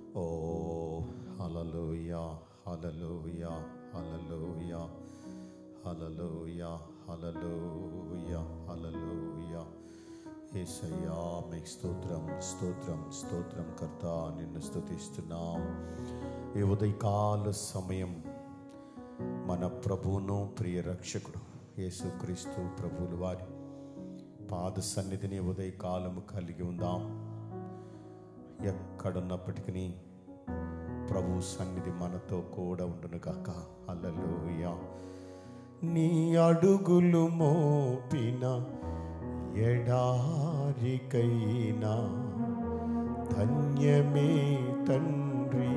ఓ హలలుయా హలలుయా హలలుయా హలలుయా హలలుయా హలలుయా ఏసయ్యా మీకు స్తోత్రం స్తోత్రం స్తోత్రం కర్త నిన్ను స్తుతిస్తున్నాం ఈ ఉదయకాల సమయం మన ప్రభువును ప్రియ రక్షకుడు యేసుక్రీస్తు ప్రభువులు వారి పాద సన్నిధిని ఉదయకాలము కలిగి ఉందాం ఎక్కడున్నప్పటికీ ప్రభు సన్నిధి మనతో కూడా ఉండును కాక అల్లలోయ నీ అడుగులు మోపిన ఎడారికైనా ధన్యమే తండ్రి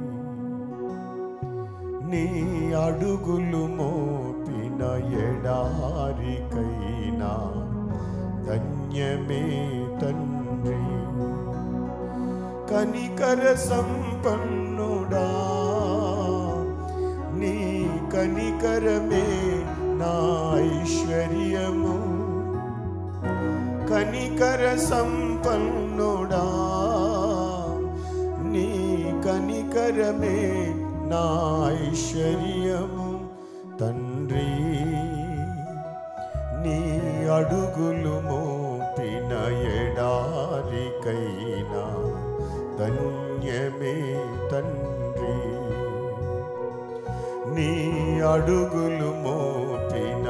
నీ అడుగులు మోపిన ఎడారికైనా ధన్యమే తండ్రి కనికర సంపన్నుడా నీ కనికరమే నా ఐశ్వర్యము కనికర సంపన్నుడా నీ కనికరమే నా ఐశ్వర్యము తండ్రి నీ అడుగులు మోపిన ఎడారికైనా ధన్యమే తండ్రి నీ అడుగులు మోపిన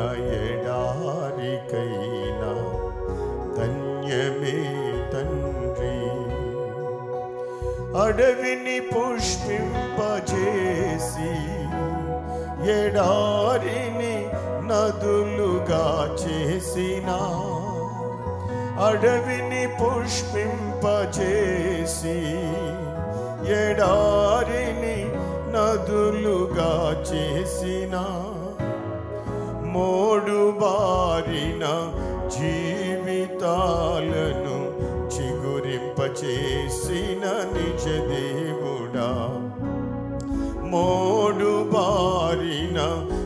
ఎడారికైనా ధన్యమే తండ్రి అడవిని పుష్పింపజేసి ఎడారిని నదులుగా చేసిన అడవిని పుష్పింపజేసి ఎడారిని నదులుగా చేసిన మోడు బారిన జీవితాలను చిగురింపచేసిన నిజ దేవుడా మోడు బారిన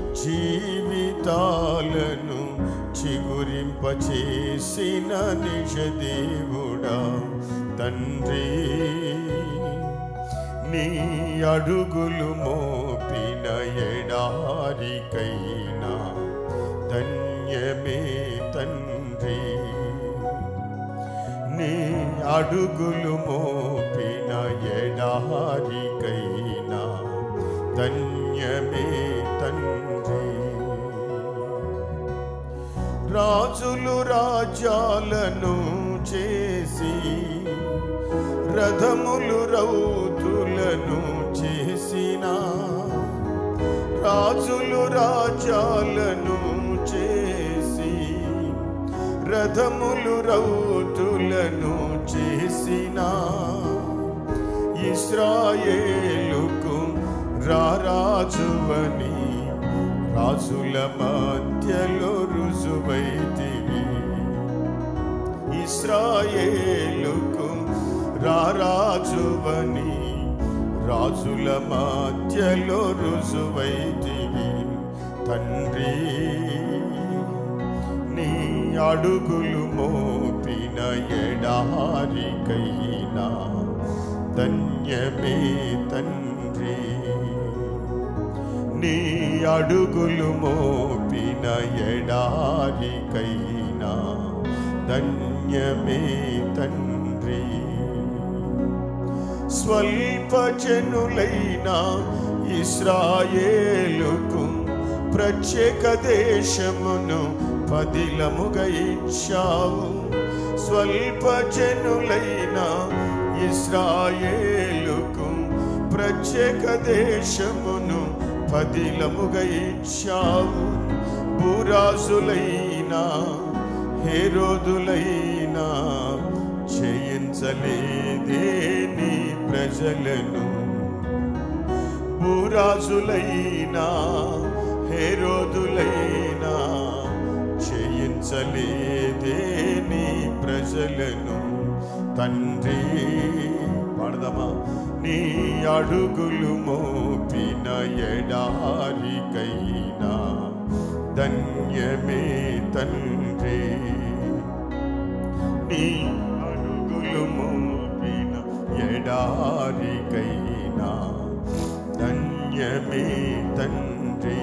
జీవితాలను చిగురింపచేసిన నిజ దేవుడా తండ్రి నీ అడుగులు మోపిన ఎడారికైనా ధన్యమే తండ్రి నీ అడుగులు మోపిన ఎడారికైనా ధన్యమే తండ్రి రాజులు రాజ్యాలను చేసి రథములు రౌతులను చేసిన రాజులు రాజ్యాలను చేసి రథములు రౌతులను చేసిన ఇస్రాయేలుకు రారాజువని రాజుల మధ్యలో రుజువైతివి ఇస్రాయేలుకు రారాజువని రాజుల మధ్యలో రుజువైతివి తండ్రి నీ అడుగులు మోపిన ఎడారికైనా ధన్యమే తండ్రి నీ అడుగులు మోపిన ఎడారికైనా ధన్యమే తండ్రి స్వల్ప జనులైన ఇస్రాయేలుకు ప్రత్యేక దేశమును పదిలముగా ఇచ్చావు స్వల్ప జనులైన ఇస్రాయేలుకు ప్రత్యేక దేశమును పదిలముగా ఇచ్చావు భూరాజులైన హేరోదులైనా జయించలేదే నీ ప్రజలను భూరాజులైనా హేరోదులైనా జయించలేదే నీ ప్రజలను తండ్రి పాడదామా నీ అడుగులు మోపిన ఎడారికైనా ధన్యమే తండ్రి నీ అడుగులు మోపిన ఎడారికైనా ఎడారికైనా ధన్యమే తండ్రి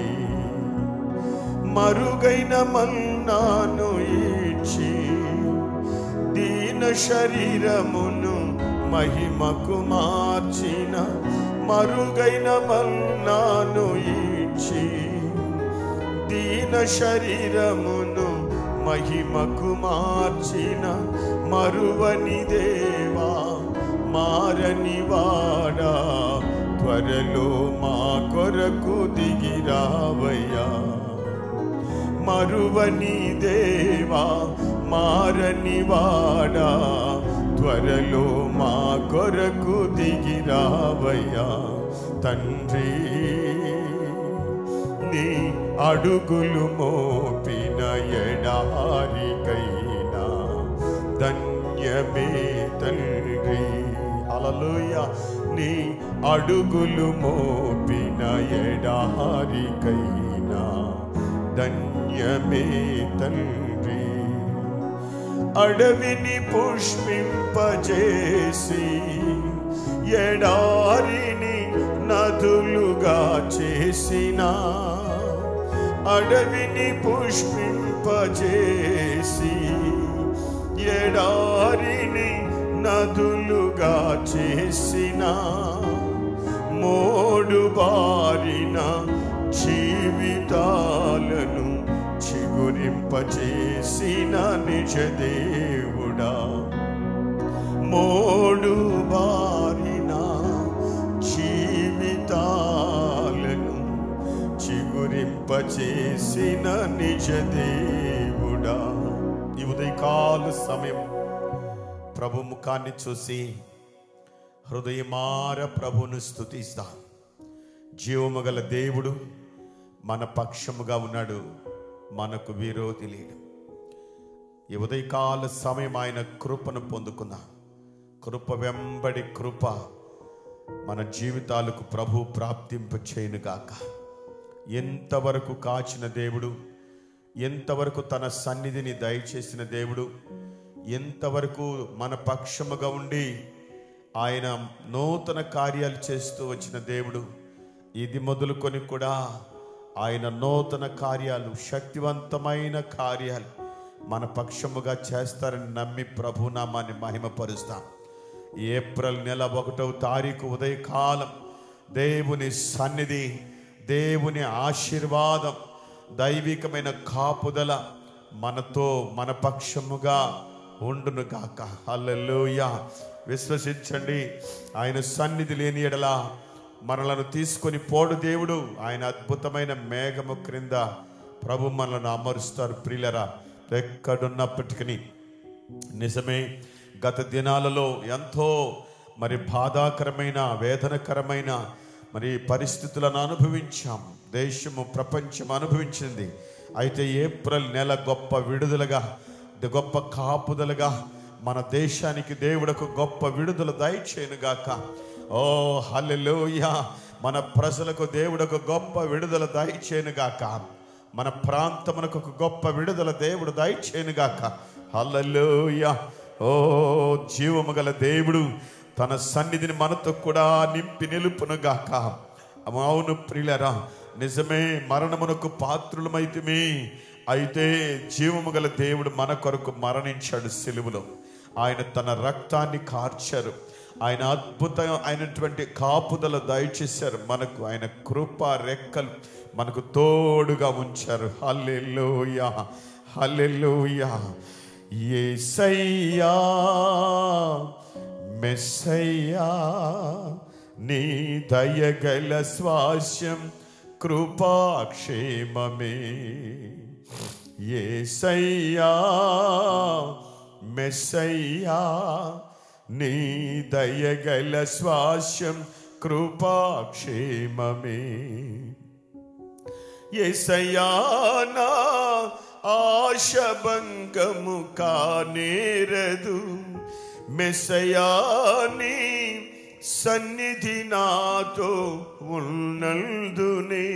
మరుగైన మన్నాను ఇచ్చి దీన శరీరమును మహిమకు మార్చిన మరుగైన మన్నాను ఇచ్చి దీన శరీరమును మహిమకు మార్చిన మరువని దేవా మారని వాడా త్వరలో మా కొరకు దిగిరావయ్యా మరువని దేవా మారని వాడా త్వరలో మా కొరకు దిగిరావయ్యా తండ్రి నీ అడుగులు మోపిన ఎడారికైనా ధన్యమే తండ్రి అలలోయ నీ అడుగులు మోపిన ఎడారికైనా ధన్యమే తండ్రి అడవిని పుష్పింపజేసి ఎడారిని నదులుగా చేసిన అడవిని పుష్పింపజేసి ఎడారిని నదులుగా చేసిన మోడు బారిన జీవితాలను చిగురింపచేసిన నిజ దేవుడా మోడు బారిన జీవితాలను చిగురింపచేసిన నిజ దేవుడా ఈ ఉదయకాల సమయం ప్రభు ముఖాన్ని చూసి హృదయమార ప్రభును స్థుతిస్తాం జీవము గల దేవుడు మన పక్షముగా ఉన్నాడు మనకు విరోధి లేడు ఈ ఉదయకాల సమయం ఆయన కృపను పొందుకుందాం కృప వెంబడి కృప మన జీవితాలకు ప్రభు ప్రాప్తింప చేయనుగాక ఎంతవరకు కాచిన దేవుడు ఎంతవరకు తన సన్నిధిని దయచేసిన దేవుడు ఎంతవరకు మన పక్షముగా ఉండి ఆయన నూతన కార్యాలు చేస్తూ వచ్చిన దేవుడు ఇది మొదలుకొని కూడా ఆయన నూతన కార్యాలు శక్తివంతమైన కార్యాలు మన పక్షముగా చేస్తారని నమ్మి ప్రభునామాన్ని మహిమపరుస్తాం ఏప్రిల్ నెల ఒకటవ తారీఖు ఉదయకాలం దేవుని సన్నిధి దేవుని ఆశీర్వాదం దైవికమైన కాపుదల మనతో మన పక్షముగా ఉండును గాక హల్లెలూయ విశ్వసించండి ఆయన సన్నిధి లేని ఎడల మనలను తీసుకొని పోడు దేవుడు ఆయన అద్భుతమైన మేఘము క్రింద ప్రభు మనలను అమరుస్తారు ప్రియులరా ఎక్కడున్నప్పటికీ నిజమే గత దినాలలో ఎంతో మరి బాధాకరమైన వేదనకరమైన మరి పరిస్థితులను అనుభవించాం దేశము ప్రపంచం అనుభవించింది అయితే ఏప్రిల్ నెల గొప్ప విడుదలగా గొప్ప కాపుదలుగా మన దేశానికి దేవుడకు గొప్ప విడుదల దయచేయనుగాక ఓ హల్లెలూయ మన ప్రజలకు దేవుడకు గొప్ప విడుదల దయచేయనుగాక మన ప్రాంతమునకు ఒక గొప్ప విడుదల దేవుడు దయచేయనుగాక హల్లెలూయ ఓ జీవము గల దేవుడు తన సన్నిధిని మనతో కూడా నింపి నిలుపునుగాక అవును ప్రియులరా నిజమే మరణమునకు పాత్రులమైతిమి అయితే జీవము గల దేవుడు మన కొరకు మరణించాడు సిలువలో ఆయన తన రక్తాన్ని కార్చారు ఆయన అద్భుత అయినటువంటి కాపుదల దయచేశారు మనకు ఆయన కృప రెక్కలు మనకు తోడుగా ఉంచారు హల్లెలూయా హల్లెలూయా యేసయ్యా మెస్సయ్యా నీ దయగల స్వాస్యం కృపాక్షేమమే యేసయ్యా మెస్సయ్యా నీ దయగల స్వాస్యం కృపాక్షేమమే ఎసయానా ఆశభంగము కానేరదు మెసయాని సన్నిధి నాతో ఉన్నందునే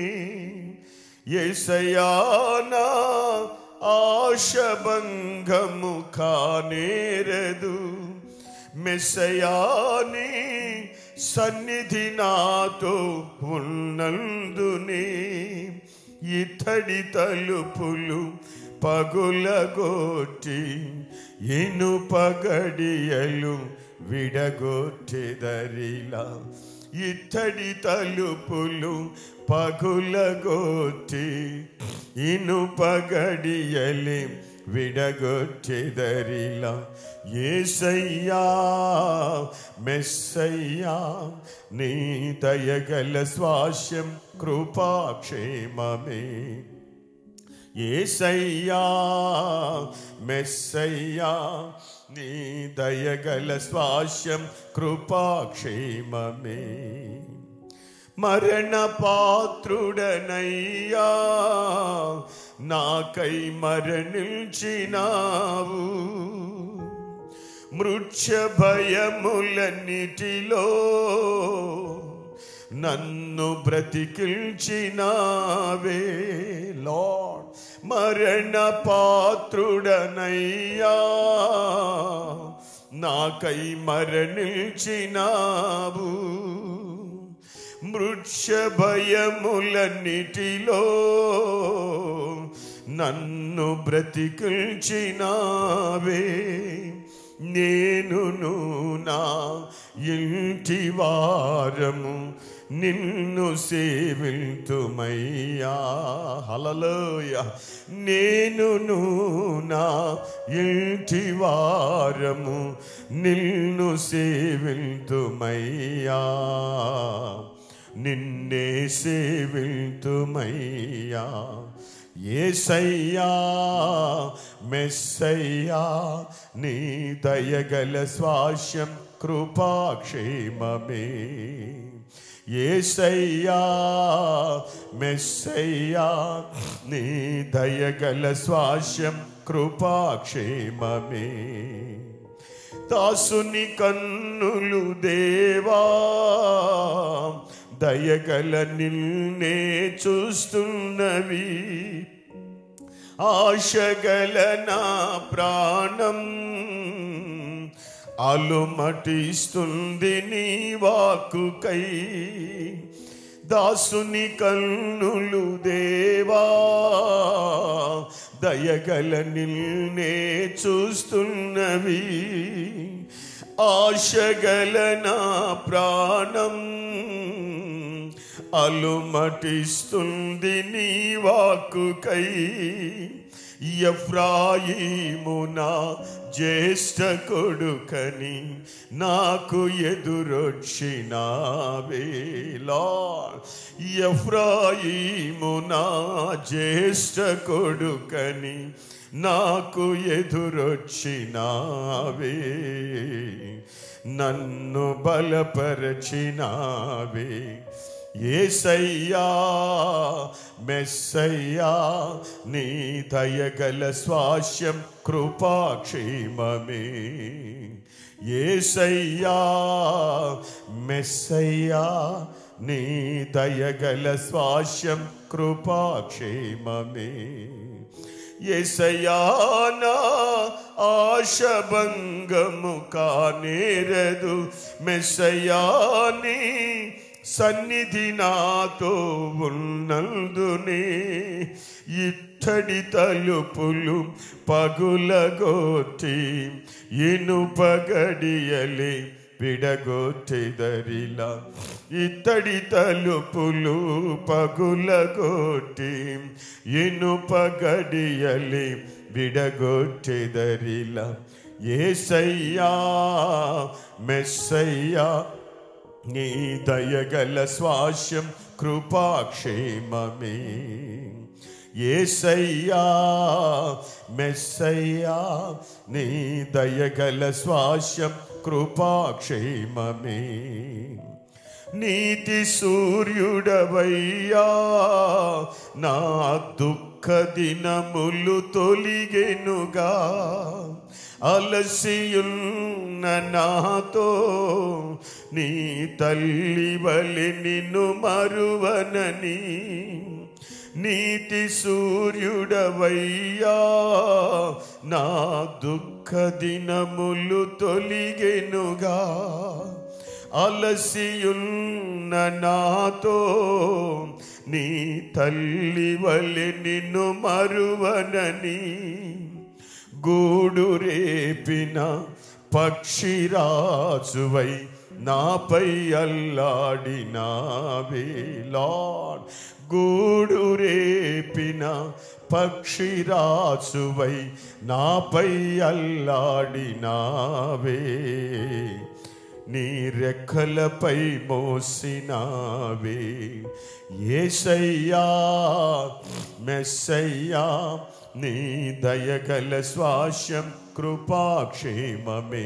ఎసయానా ఆశభంగము కానేరదు మెస్సయాని సన్నిధి నాతో ఉన్నందునే ఇతడి తలుపులు పగులగొట్టి ఇనుపగడియలు విడగొట్టెదరిలా ఇత్తడి తలుపులు పగులగొట్టి ఇనుపగడియలి విడగొట్టెదరిలా ఏసయ్యా మెస్సయ్యా నీ దయగల స్వాస్యం కృపాక్షేమమే ఏసయ్యా మెస్సయ్యా నీ దయగల స్వాస్యం కృపాక్షేమమే మరణ పాత్రుడనయ్యా నాకై మరణించినావు మృక్ష భయములన్నిటిలో నన్ను బ్రతికిల్చినావే లార్డ్ మరణ పాత్రుడనయ్యా నాకై మరణించినావు మృక్ష భయములన్నిటిలో నన్ను బ్రతికిల్చినావే నేనును నా ఇంటి వారము నిన్ను సేవిల్తుమయ్యా హలలోయ నేనును నా ఇంటి వారము నిన్ను సేవిల్తుమయ్యా నిన్నే సేవిల్తుమయ్యా ఏసయ్యా మెస్సయ్యా నీ దయగల స్వాస్యం కృపాక్షేమమే ఏసయ్యా మెస్సయ్యా నీ దయగల స్వాస్యం కృపాక్షేమమే దాసుని కన్నులు దేవా దయగల నిన్నే చూస్తున్నవి ఆశగల నా ప్రాణం అలుమటిస్తుంది నీ వాక్కుకై దాసుని కన్నులు దేవా దయగల నిన్నే చూస్తున్నవి ఆశగల నా ప్రాణం అలుమటిస్తుంది నీ వాక్కుకై ఎఫ్రాయిమునా జ్యేష్ఠ కొడుకని నాకు ఎదురొచ్చినావే లార్డ్ ఎఫ్రాయిమునా జ్యేష్ఠ కొడుకని నాకు ఎదురొచ్చినావే నన్ను బలపరచినావే ఏసయ్యా మెస్సయ్యా నీ దయగల స్వాస్యం కృపాక్షేమమే ఏసయ్యా మెస్సయ్యా నీ దయగల స్వాస్యం కృపాక్షేమమే ఎసయానా ఆశభంగము కానేరదు మెస్సయాని సన్నిధి నాతో ఉన్నందునే ఇత్తడి తలుపులు పగులగొట్టి ఇనుపగడియలే విడగొట్టెదరిలా ఇత్తడి తలుపులు పగులగొట్టి ఇనుపగడియలే విడగొట్టెదరిలా ఏసయ్యా మెస్సయ్యా నీ దయగల స్వాస్యం కృపాక్షేమమే ఏసయ్యా మెస్సయ్యా నీ దయగల స్వాస్యం కృపాక్షేమమే నీతి సూర్యుడవయ్యా నా దుఃఖ దినములు తొలిగెనుగా అలసియున్న నాతో నీ తల్లి వలి నిన్ను మరువనని నీతి సూర్యుడవయ్యా నా దుఃఖ దినములు తొలిగెనుగా అలసియున్న నాతో నీ తల్లి వలె నిన్ను మరువనని గూడు రేపిన పక్షిరాజువై నాపై అల్లాడినావే లాడ్ గూడు రేపిన పక్షిరాజువై నాపై అల్లాడినావే నీ రెక్కలపై మోసినావే ఏసయ్యా మెస్సయ్యా నీ దయగల శ్వాసం కృపాక్షేమమే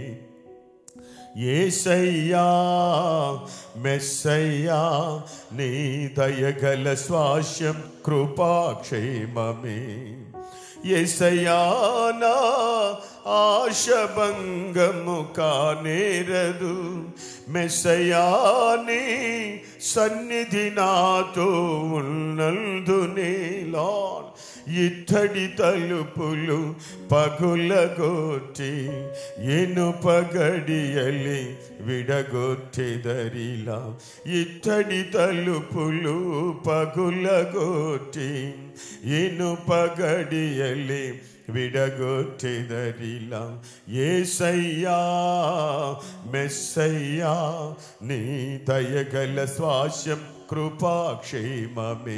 ఏసయ్యా మెస్సయ్యా నీ దయగల శ్వాసం కృపాక్షేమమే ఎసయానా ఆశభంగము కానేరదు మెసయాని సన్నిధి నాతో ఉన్నందునే లాడ్ ఇత్తడి తలుపులు పగులగొట్టి ఎనుపగడియలి విడగొట్టెదరిలా ఇత్తడి తలుపులు పగులగొట్టి ఎనుపగడియలి విడగొట్టెదరిలా ఏసయ్యా మెస్సయ్యా నీ దయగల శ్వాసం కృపాక్షేమమే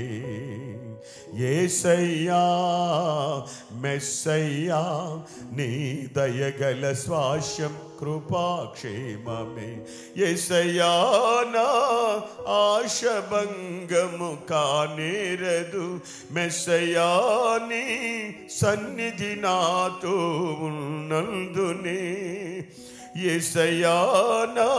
ఏసయ్యా మెస్సయ్యా నీ దయగల శ్వాసం కృపాక్షేమమే ఏసయ్యా నా ఆశభంగము కానేరదు మెస్సయ్యా నీ సన్నిధి నాతో ఉన్నందునే ఎసయానా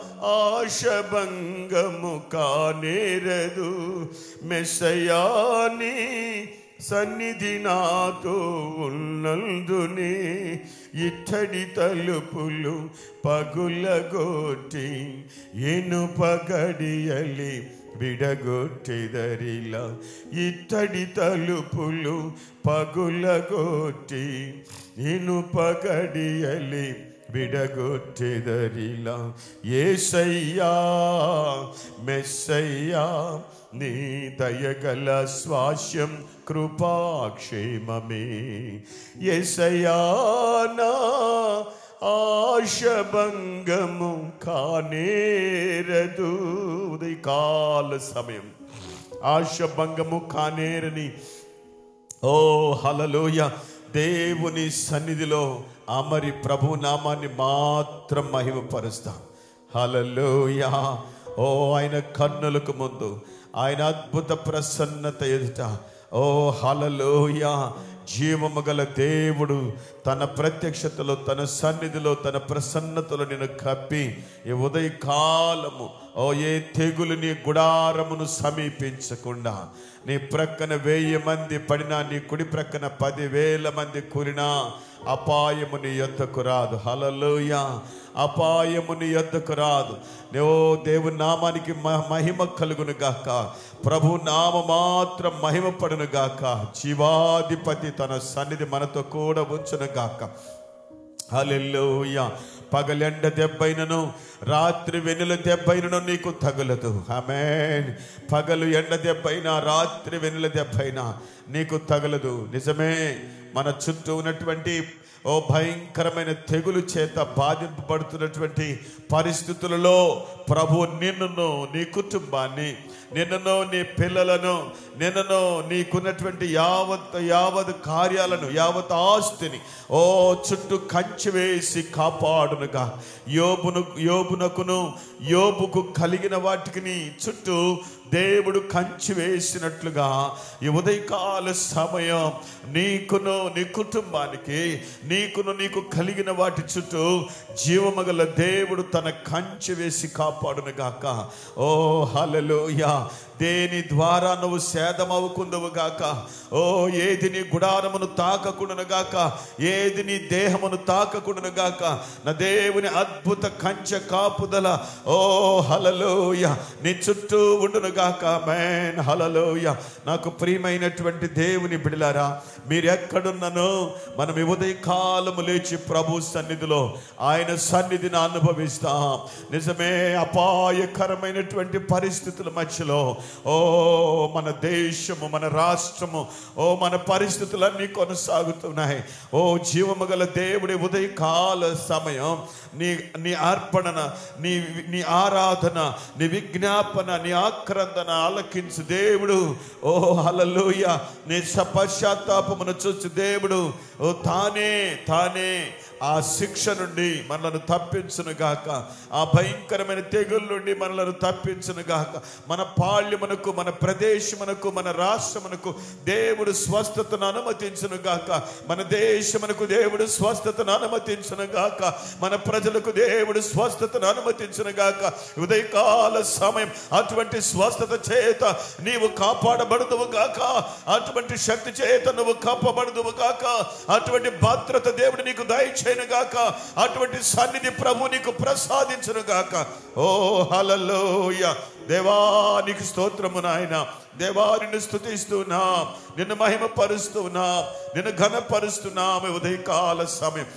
ఆశభంగము కానేరదు మెసయాని సన్నిధి నాతో ఉన్నందునే ఇత్తడి తలుపులు పగులగొట్టి ఎనుపగడియలి విడగొట్టెదరిలా ఇత్తడి తలుపులు పగులగొట్టి ఇనుపగడియలి విడగొట్టెదరిలా ఏసయ్యా మెస్సయ్యా నీ దయగల స్వాస్యం కృపాక్షేమమే ఎసయానా ఆశభంగము కానేరదు ఉదయకాల సమయం ఆశభంగము కానేరని ఓ హలలోయ దేవుని సన్నిధిలో అమరి ప్రభు నామాన్ని మాత్రం మహిమపరుస్తాం హలలోయ ఓ ఆయన కన్నులకు ముందు ఆయన అద్భుత ప్రసన్నత ఎదుట ఓ హలలోయ జీవము గల దేవుడు తన ప్రత్యక్షతలో తన సన్నిధిలో తన ప్రసన్నతలో నేను కప్పి ఈ ఉదయకాలము ఓ ఏ తెగులు నీ గుడారమును సమీపించకుండా నీ ప్రక్కన వెయ్యి మంది పడినా నీ కుడి ప్రక్కన పదివేల మంది కూలినా అపాయము నీ యొద్దకు రాదు హలలోయ అపాయము నీ యొద్దకు రాదు ఓ దేవుని నామానికి మ- మహిమ కలుగును గాక ప్రభు నామ మాత్రం మహిమ పడును గాక జీవాధిపతి తన సన్నిధి మనతో కూడా ఉంచును గాక హల్లెలూయా పగలెండ దెబ్బైనను రాత్రి వెనుల దెబ్బైనను నీకు తగులదు ఆమేన్ పగలు ఎండ దెబ్బైనా రాత్రి వెనుల దెబ్బైనా నీకు తగలదు నిజమే మన చుట్టూ ఉన్నటువంటి ఓ భయంకరమైన తెగులు చేత బాధింపబడుతున్నటువంటి పరిస్థితులలో ప్రభు నిన్నును నీ కుటుంబాన్ని నిన్నును నీ పిల్లలను నిన్నును నీకున్నటువంటి యావత్ యావత్ కార్యాలను యావత్ ఆస్తిని ఓ చుట్టూ కంచి వేసి కాపాడునుగా యోబును యోబునకును యోబుకు కలిగిన వాటికి చుట్టూ దేవుడు కంచి వేసినట్లుగా ఈ ఉదయకాల సమయం నీకును నీ కుటుంబానికి నీకును నీకు కలిగిన వాటి చుట్టూ జీవమగల దేవుడు తన కంచి వేసి కాపాడును గాక ఓ హలలోయ దేని ద్వారా నువ్వు సేదమవుకుందవు గాక ఓ ఏది నీ గుడారమును తాకకుండును గాక ఏది నీ దేహమును తాకకుండును గాక నా దేవుని అద్భుత కంచె కాపుదల ఓ హలలోయ నీ చుట్టూ ఉండును గాక మేన్ హలలోయ నాకు ప్రియమైనటువంటి దేవుని బిడలారా మీరు ఎక్కడున్నను మనం ఈ ఉదయ కాలము లేచి ప్రభు సన్నిధిలో ఆయన సన్నిధిని అనుభవిస్తాం నిజమే అపాయకరమైనటువంటి పరిస్థితుల మధ్యలో ఓ మన దేశము మన రాష్ట్రము ఓ మన పరిస్థితులన్నీ కొనసాగుతున్నాయి ఓ జీవము గల దేవుడి ఉదయకాల సమయం నీ నీ అర్పణన నీ నీ ఆరాధన నీ విజ్ఞాపన నీ ఆక్రందన ఆలకించు దేవుడు ఓ హల్లెలూయా నీ సపశ్చాత్తాపమును చూసి దేవుడు ఓ తానే తానే ఆ శిక్ష నుండి మనలను తప్పించును గాక ఆ భయంకరమైన తెగుల నుండి మనలను తప్పించును గాక మన పాళ్యమునకు మన ప్రదేశమునకు మన రాష్ట్రమునకు దేవుడు స్వస్థతను అనుమతించును గాక మన దేశమునకు దేవుడు స్వస్థతను అనుమతించును గాక మన ప్రజలకు దేవుడు స్వస్థతను అనుమతించును గాక ఉదయకాల సమయం అటువంటి స్వస్థత చేత నీవు కాపాడబడదువు గాక అటువంటి శక్తి చేత నువ్వు కాపాడదువు గాక అటువంటి భద్రత దేవుడు నీకు దయచేయను గాక అటువంటి సన్నిధి ప్రభు నీకు ప్రసాదించును గాక ఓ హలలోయ దేవానికి స్తోత్రము నాయన దేవా నిన్ను స్థుతిస్తున్నా నిన్ను మహిమపరుస్తున్నా నిన్ను ఘనపరుస్తున్నాము ఉదయకాల సమయం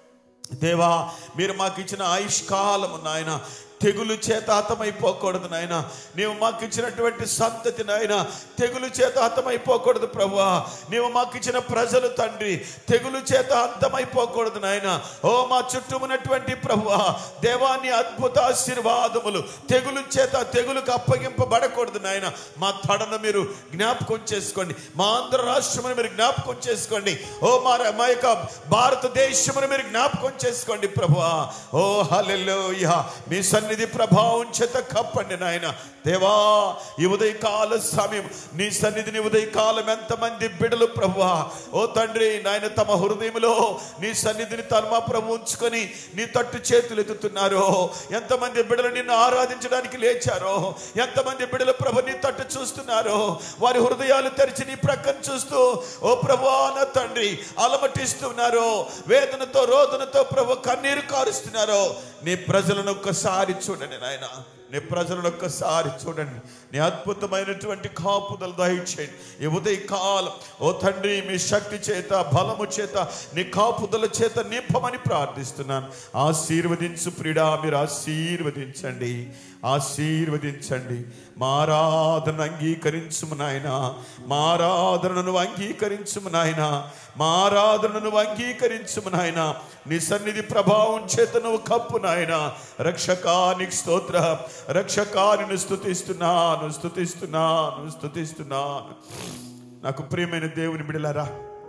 దేవా మీరు మాకు ఇచ్చిన ఆయుష్కాలము నాయన తెగులు చేత హతమైపోకూడదు నాయన నీవు మాకు ఇచ్చినటువంటి సంతతి నాయన తెగులు చేత హతమైపోకూడదు ప్రభువా నీవు మాకు ఇచ్చిన ప్రజలు తండ్రి తెగులు చేత అంతమైపోకూడదు నాయన ఓ మా చుట్టూ ఉన్నటువంటి ప్రభువా దేవాన్ని అద్భుత ఆశీర్వాదములు తెగులు చేత తెగులుకు అప్పగింపబడకూడదు నాయన మా తడను మీరు జ్ఞాపకం చేసుకోండి మా ఆంధ్ర రాష్ట్రమును మీరు జ్ఞాపకం చేసుకోండి ఓ మా మా యొక్క భారతదేశమును మీరు జ్ఞాపకం చేసుకోండి ప్రభువా ఓ హల్లెలూయా మీ సన్నిధి ప్రభావం చేత కప్పండి నాయన దేవా ఈ ఉదయకాల సమయం నీ సన్నిధిని ఉదయకాలం ఎంతమంది బిడలు ప్రభువా ఓ తండ్రి నాయన తమ హృదయంలో నీ సన్నిధిని తన్మా ప్రభు ఉంచుకొని నీ తట్టు చేతులు ఎత్తుతున్నారు ఎంతమంది బిడలు నిన్ను ఆరాధించడానికి లేచారో ఎంతమంది బిడలు ప్రభు నీ తట్టు చూస్తున్నారు వారి హృదయాలు తెరిచి నీ ప్రక్కన చూస్తూ ఓ ప్రభు నా తండ్రి అలమటిస్తున్నారు వేదనతో రోదనతో ప్రభు కన్నీరు కారుస్తున్నారు నీ ప్రజలను ఒక్కసారి చూడండి నాయన నీ ప్రజలను ఒక్కసారి చూడండి నీ అద్భుతమైనటువంటి కాపుదలు దయచేయండి ఈ ఉదయ కాలం ఓ తండ్రి మీ శక్తి చేత బలము చేత నీ కాపుదల చేత నింపమని ప్రార్థిస్తున్నాను ఆశీర్వదించు ప్రిడా మీరు ఆశీర్వదించండి ఆశీర్వదించండి మా ఆరాధన అంగీకరించుము నాయన మా ఆరాధనను అంగీకరించుము నాయన మా ఆరాధనను అంగీకరించుము నాయన నీ సన్నిధి ప్రభావం చేత నువ్వు కప్పు నాయన రక్షకానికి స్తోత్ర రక్షకాని స్థుతిస్తున్నాను స్థుతిస్తున్నాను స్థుతిస్తున్నాను నాకు ప్రియమైన దేవుని బిడలారా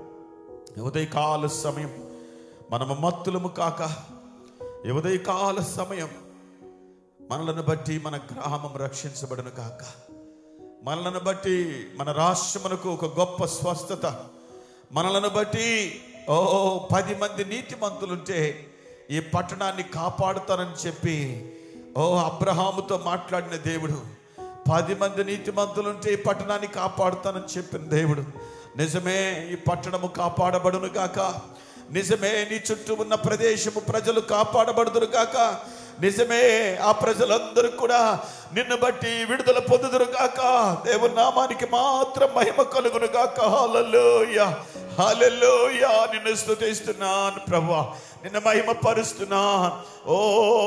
ఉదయకాల సమయం మనము మత్తులము కాక ఈ ఉదయకాల సమయం మనలను బట్టి మన గ్రామం రక్షించబడును కాక మనలను బట్టి మన రాష్ట్రమునకు ఒక గొప్ప స్వస్థత మనలను బట్టి ఓ పది మంది నీతిమంతులుంటే ఈ పట్టణాన్ని కాపాడుతానని చెప్పి ఓ అబ్రహాముతో మాట్లాడిన దేవుడు పది మంది నీతిమంతులుంటే ఈ పట్టణాన్ని కాపాడుతానని చెప్పిన దేవుడు నిజమే ఈ పట్టణము కాపాడబడును గాక నిజమే నీ చుట్టూ ఉన్న ప్రదేశము ప్రజలు కాపాడబడుదురు గాక నిజమే ఆ ప్రజలందరూ కూడా నిన్ను బట్టి విడుదల పొందుదురు గాక దేవుని నామానికి మాత్రం మహిమ కలుగును గాక హాలలోయ హాలలోయ నిన్ను స్తుతిస్తున్నాను ప్రభా నిన్ను మహిమ పరుస్తున్నాను ఓ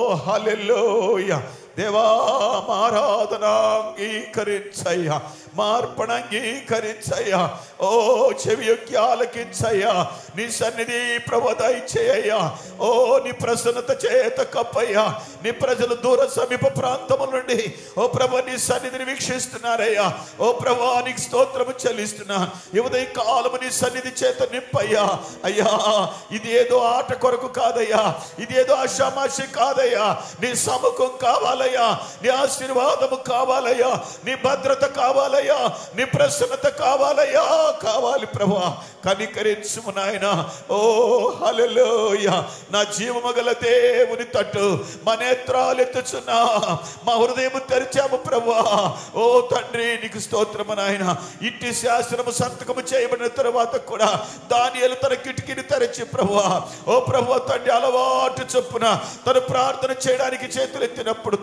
హాలలోయ దేవా మారాధన అంగీకరించయ్యా మార్పణ అంగీకరించయ్యా ఓ చెవి యొక్క ఆలకించయ్యా నీ సన్నిధి ప్రభు దయచేయ్యా ఓ నీ ప్రసన్నత చేత కప్పయ్యా నీ ప్రజలు దూర సమీప ప్రాంతముల నుండి ఓ ప్రభు నీ సన్నిధిని వీక్షిస్తున్నారయ్యా ఓ ప్రభు నీకు స్తోత్రము చెల్లిస్తున్నా ఈ ఉదయ కాలము నీ సన్నిధి చేత నింపయ్యా అయ్యా ఇది ఏదో ఆట కొరకు కాదయ్యా ఇది ఏదో ఆషామాషి కాదయ్యా నీ సముఖం కావాలయ్యా నీ ఆశీర్వాదము కావాలయ్యా నీ భద్రత కావాలయ్యా నీ ప్రసన్నత కావాలయ్యా కావాలి ప్రభా కనికరించుము నాయన ఓ హల్లెలూయ నా జీవము గల దేవుని తట్టు మా నేత్రాలు ఎత్తుచున్నా మా హృదయము తెరిచాము ప్రభా ఓ తండ్రి నీకు స్తోత్రము నాయన ఇంటి శాస్త్రము సంతకము చేయబడిన తర్వాత కూడా దానియలు తన కిటికీని తెరచి ప్రభువా ఓ ప్రభు తండ్రి అలవాటు చొప్పున తను ప్రార్థన చేయడానికి చేతులు ఎత్తినప్పుడు తండ్రి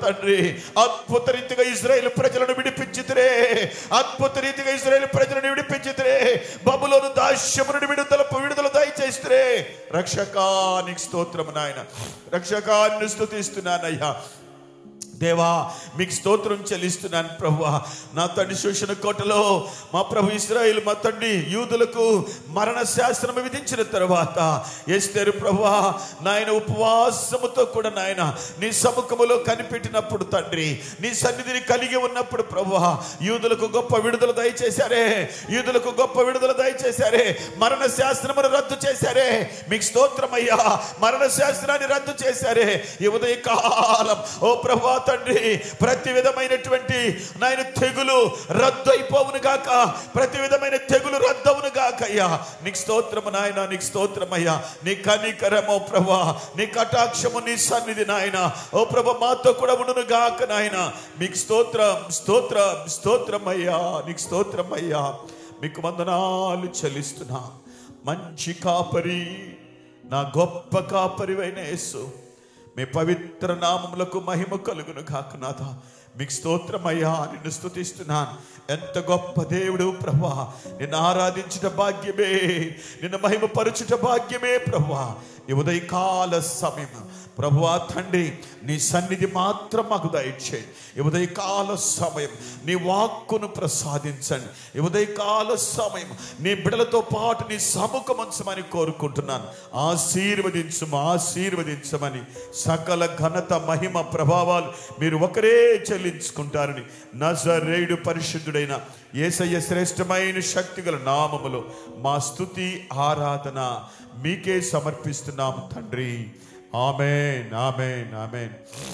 తండ్రి అద్భుత రీతిగా ఇజ్రాయేల్ ప్రజలను విడిపించితిరే అద్భుత రీతిగా ఇజ్రాయేల్ ప్రజలను విడిపించితిరే బబులోను దాస్యము నుండి విడుదల విడుదల దయచేస్తే రక్షకానికి స్తోత్రము నాయన రక్షకాన్ని స్తుతిస్తున్నానయ్యా దేవా మీకు స్తోత్రం చెల్లిస్తున్నాను ప్రభు నా తండ్రి శోషణ కోటలో మా ప్రభు ఇస్రాయిల్ మా తండ్రి యూదులకు మరణ శాస్త్రం విధించిన తర్వాత ఎస్తేరు ప్రభు నాయన ఉపవాసముతో కూడా నాయన నీ సముఖములో కనిపెట్టినప్పుడు తండ్రి నీ సన్నిధిని కలిగి ఉన్నప్పుడు ప్రభు యూదులకు గొప్ప విడుదల దయచేశారే యూదులకు గొప్ప విడుదల దయచేశారే మరణ శాస్త్రమును రద్దు చేశారే మీకు స్తోత్రమయ్యా మరణ శాస్త్రాన్ని రద్దు చేశారే ఈ ఉదయ కాలం ఓ ప్రభా తండ్రి ప్రతి విధమైనటువంటి నాయన తెగులు రద్దు అయిపోవును గాక ప్రతి విధమైన తెగులు రద్దవును గాక అయ్యా నీకు స్తోత్రము నాయన నీకు స్తోత్రమయ్యా నీ కనికరము ప్రభా నీ కటాక్షము నీ సన్నిధి నాయన ఓ ప్రభ మాతో కూడా ఉండును గాక నాయన మీకు స్తోత్రం స్తోత్రం స్తోత్రమయ్యా నీకు స్తోత్రమయ్యా మీకు వందనాలు చెల్లిస్తున్నా మంచి కాపరి నా గొప్ప కాపరివైన యేసు మీ పవిత్ర నామములకు మహిమ కలుగును కాక నాథ మీకు స్తోత్రమయ్యా నిన్ను స్తుతిస్తున్నాను ఎంత గొప్ప దేవుడు ప్రభా నిన్ను ఆరాధించుట భాగ్యమే నిన్ను మహిమపరచుట భాగ్యమే ప్రభా ఈ ఉదయకాల సమయం ప్రభువా తండ్రి నీ సన్నిధి మాత్రం మాకు దయచేయండి ఈ ఉదయకాల సమయం నీ వాక్కును ప్రసాదించండి ఈ ఉదయకాల సమయం నీ బిడలతో పాటు నీ సముఖమంచమని కోరుకుంటున్నాను ఆశీర్వదించము ఆశీర్వదించమని సకల ఘనత మహిమ ప్రభావాలు మీరు ఒకరే చెల్లించుకుంటారని నజరేయుడు పరిశుద్ధుడైన ఏసయ్య శ్రేష్టమైన శక్తిగల నామములో మా స్తుతి ఆరాధన మీకే సమర్పిస్తున్నాము తండ్రి ఆమెన్ ఆమెన్ ఆమెన్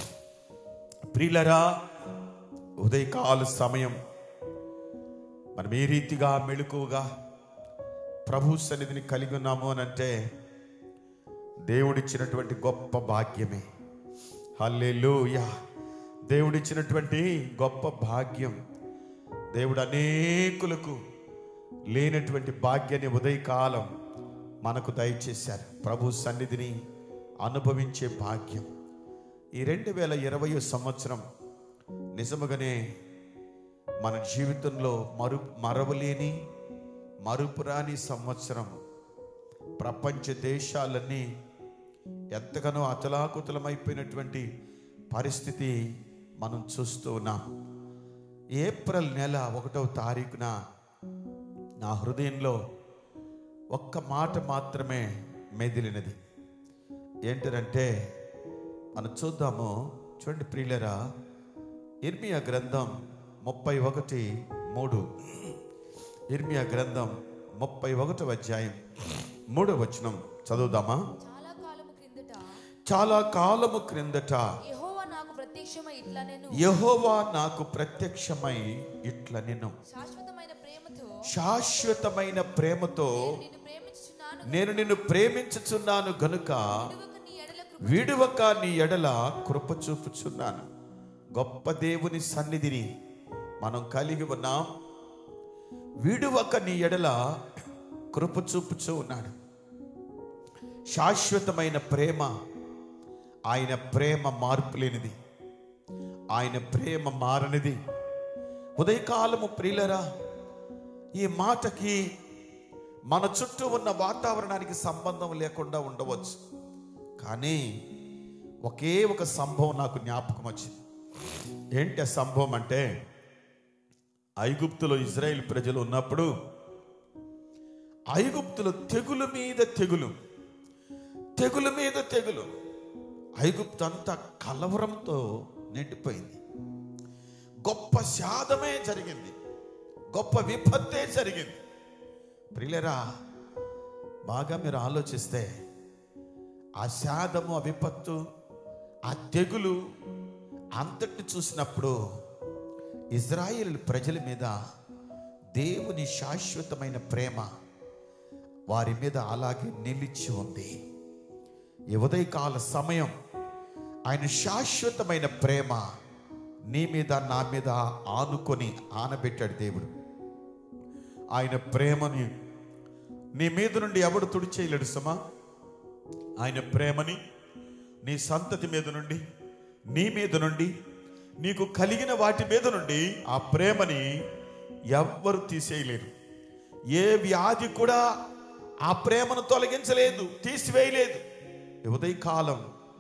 ప్రియులరా ఉదయకాల సమయం మనం ఏ రీతిగా మెళుకువగా ప్రభు సన్నిధిని కలిగి ఉన్నాము అని అంటే దేవుడిచ్చినటువంటి గొప్ప భాగ్యమే హల్లెలూయా దేవుడిచ్చినటువంటి గొప్ప భాగ్యం దేవుడు అనేకులకు లేనటువంటి భాగ్యాన్ని ఉదయకాలం మనకు దయచేశారు ప్రభు సన్నిధిని అనుభవించే భాగ్యం ఈ రెండు వేల ఇరవై సంవత్సరం నిజముగానే మన జీవితంలో మరు మరవలేని మరుపురాని సంవత్సరం ప్రపంచ దేశాలన్నీ ఎంతగానో అతలాకుతలమైపోయినటువంటి పరిస్థితి మనం చూస్తూ ఉన్నాం ఏప్రిల్ నెల ఒకటవ తారీఖున నా హృదయంలో ఒక్క మాట మాత్రమే మెదిలినది ఏంటంటే మనం చూద్దాము చూడండి ప్రియులరా ఇర్మియా గ్రంథం ముప్పై ఒకటి మూడు ఇర్మియా గ్రంథం ముప్పై ఒకటో అధ్యాయం మూడో వచనం చదువుదామా చాలా కాలము క్రిందట చాలా కాలము క్రిందట యెహోవా నాకు ప్రత్యక్షమై ఇట్లా నేను యహోవా నాకు ప్రత్యక్షమై ఇట్ల నిన్ను శాశ్వతమైన ప్రేమతో శాశ్వతమైన ప్రేమతో నిన్ను ప్రేమించుచున్నాను నేను నిన్ను ప్రేమించుచున్నాను గనుక విడువక నీ విడువక నీ ఎడలకు ఎడల కృప చూపుచున్నాను గొప్ప దేవుని సన్నిధిని మనం కలిగి ఉన్నాం విడువక నీ ఎడల కృప చూపుచూ ఉన్నాడు శాశ్వతమైన ప్రేమ ఆయన ప్రేమ మార్పు లేనిది ఆయన ప్రేమ మారనిది ఉదయకాలము ప్రియులరా ఈ మాటకి మన చుట్టూ ఉన్న వాతావరణానికి సంబంధం లేకుండా ఉండవచ్చు కానీ ఒకే ఒక సంభవం నాకు జ్ఞాపకం వచ్చింది ఏంటి ఆ సంభవం అంటే ఐగుప్తులో ఇజ్రాయెల్ ప్రజలు ఉన్నప్పుడు ఐగుప్తులో తెగులు మీద తెగులు తెగులు మీద తెగులు ఐగుప్తు అంతా కలవరంతో నిండిపోయింది గొప్ప శాదమే జరిగింది గొప్ప విపత్తే జరిగింది ప్రియులరా బాగా మీరు ఆలోచిస్తే ఆ శాదము ఆ విపత్తు ఆ తెగులు అంతటిని చూసినప్పుడు ఇజ్రాయేల్ ప్రజల మీద దేవుని శాశ్వతమైన ప్రేమ వారి మీద అలాగే నిలిచి ఉంది ఈ ఉదయకాల సమయం ఆయన శాశ్వతమైన ప్రేమ నీ మీద నా మీద ఆనుకొని ఆనబెట్టాడు దేవుడు ఆయన ప్రేమని నీ మీద నుండి ఎవడు తుడిచేయలేడు సమా ఆయన ప్రేమని నీ సంతతి మీద నుండి నీ మీద నుండి నీకు కలిగిన వాటి మీద నుండి ఆ ప్రేమని ఎవ్వరు తీసేయలేరు ఏ వ్యాధి కూడా ఆ ప్రేమను తొలగించలేదు తీసివేయలేదు ఈ ఉదయకాలం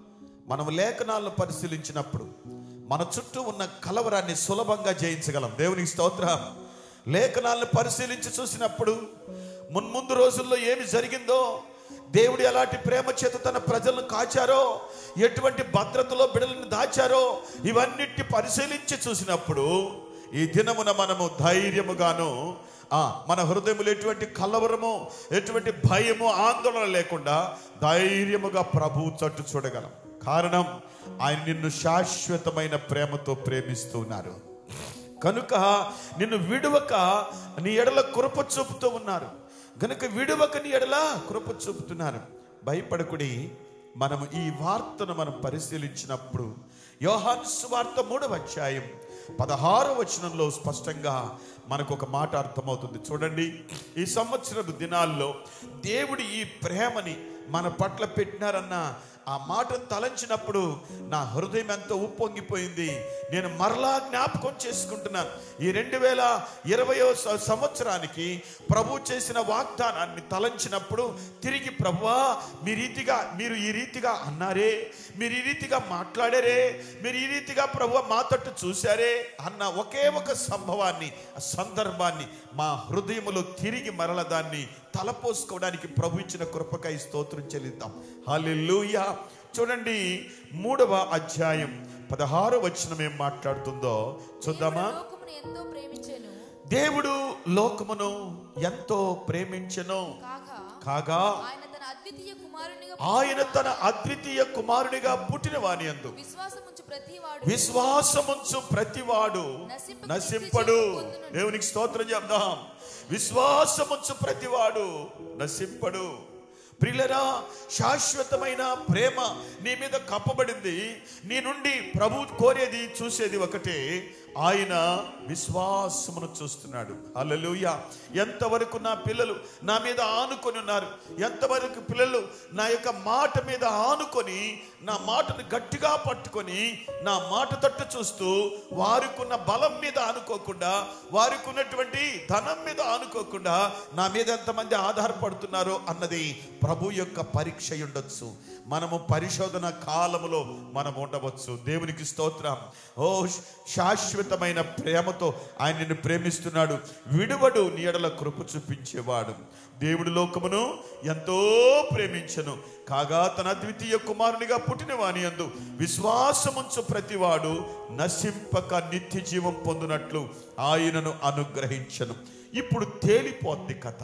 మనం లేఖనాలను పరిశీలించినప్పుడు మన చుట్టూ ఉన్న కలవరాన్ని సులభంగా జయించగలం దేవునికి స్తోత్రం లేఖనాలను పరిశీలించి చూసినప్పుడు మున్ముందు రోజుల్లో ఏమి జరిగిందో దేవుడు ఎలాంటి ప్రేమ చేత తన ప్రజలను కాచారో ఎటువంటి భద్రతలో బిడలను దాచారో ఇవన్నిటి పరిశీలించి చూసినప్పుడు ఈ దినమున మనము ధైర్యముగాను ఆ, మన హృదయములు ఎటువంటి కలవరము ఎటువంటి భయము ఆందోళన లేకుండా ధైర్యముగా ప్రభు చట్టు చూడగలం కారణం ఆయన నిన్ను శాశ్వతమైన ప్రేమతో ప్రేమిస్తూ ఉన్నారు కనుక నిన్ను విడువక నీ ఎడల కృప చూపుతూ ఉన్నారు కనుక విడువక నీ ఎడల కృప చూపుతున్నారు భయపడకుడి మనము ఈ వార్తను మనం పరిశీలించినప్పుడు యోహాను సువార్త మూడవ అధ్యాయం పదహారో వచనంలో స్పష్టంగా మనకు ఒక మాట అర్థమవుతుంది చూడండి ఈ సంవత్సరపు దినాల్లో దేవుడు ఈ ప్రేమని మన పట్ల పెట్టినారన్న ఆ మాట తలంచినప్పుడు నా హృదయం ఎంతో ఉప్పొంగిపోయింది నేను మరలా జ్ఞాపకం చేసుకుంటున్నాను ఈ రెండు వేల ఇరవయో స- సంవత్సరానికి ప్రభు చేసిన వాగ్దానాన్ని తలంచినప్పుడు తిరిగి ప్రభువా మీ రీతిగా మీరు ఈ రీతిగా అన్నారే మీరు ఈ రీతిగా మాట్లాడారే మీరు ఈ రీతిగా ప్రభు మా తట్టు చూశారే అన్న ఒకే ఒక సంభవాన్ని ఆ సందర్భాన్ని మా హృదయములో తిరిగి మరల దాన్ని తలపోసుకోవడానికి ప్రభు ఇచ్చిన కృపకై స్తోత్రం చెల్లిద్దాం హల్లెలూయా చూడండి మూడవ అధ్యాయం పదహారు వచనం ఏం మాట్లాడుతుందో చూద్దామా లోకమును ఎంతో ప్రేమించెను దేవుడు లోకమును ఎంతో ప్రేమించెను కాగా కాగా ఆయన తన అద్వితీయ కుమారునిగా ఆయన తన అద్వితీయ కుమారునిగా పుట్టిన వాని అందు విశ్వాసముంచు ప్రతివాడు విశ్వాసముంచు ప్రతివాడు నశింపక నశింపడు నిత్య జీవం పొందును. దేవునికి స్తోత్రం చెప్దాం విశ్వాసముంచు ప్రతివాడు నశింపడు ప్రియులరా శాశ్వతమైన ప్రేమ నీ మీద కప్పబడింది నీ నుండి ప్రభు కోరేది చూసేది ఒకటే ఆయన విశ్వాసమును చూస్తున్నాడు హల్లెలూయా ఎంతవరకు నా పిల్లలు నా మీద ఆనుకొని ఉన్నారు ఎంతవరకు పిల్లలు నా యొక్క మాట మీద ఆనుకొని నా మాటను గట్టిగా పట్టుకొని నా మాట తట్టు చూస్తూ వారికున్న బలం మీద ఆనుకోకుండా వారికి ఉన్నటువంటి ధనం మీద ఆనుకోకుండా నా మీద ఎంతమంది ఆధారపడుతున్నారో అన్నది ప్రభు యొక్క పరీక్ష అయి ఉండొచ్చు మనము పరిశోధన కాలములో మనం ఉండవచ్చు దేవునికి స్తోత్రం ఓ శాశ్వతమైన ప్రేమతో ఆయన నిన్ను ప్రేమిస్తున్నాడు విడువడు నీడల కృప చూపించేవాడు దేవుడు లోకమును ఎంతో ప్రేమించను కాగా తన ద్వితీయ కుమారునిగా పుట్టిన వాని అందు విశ్వాసముంచు ప్రతివాడు నశింపక నిత్య జీవం పొందినట్లు ఆయనను అనుగ్రహించను ఇప్పుడు తేలిపోద్ది కథ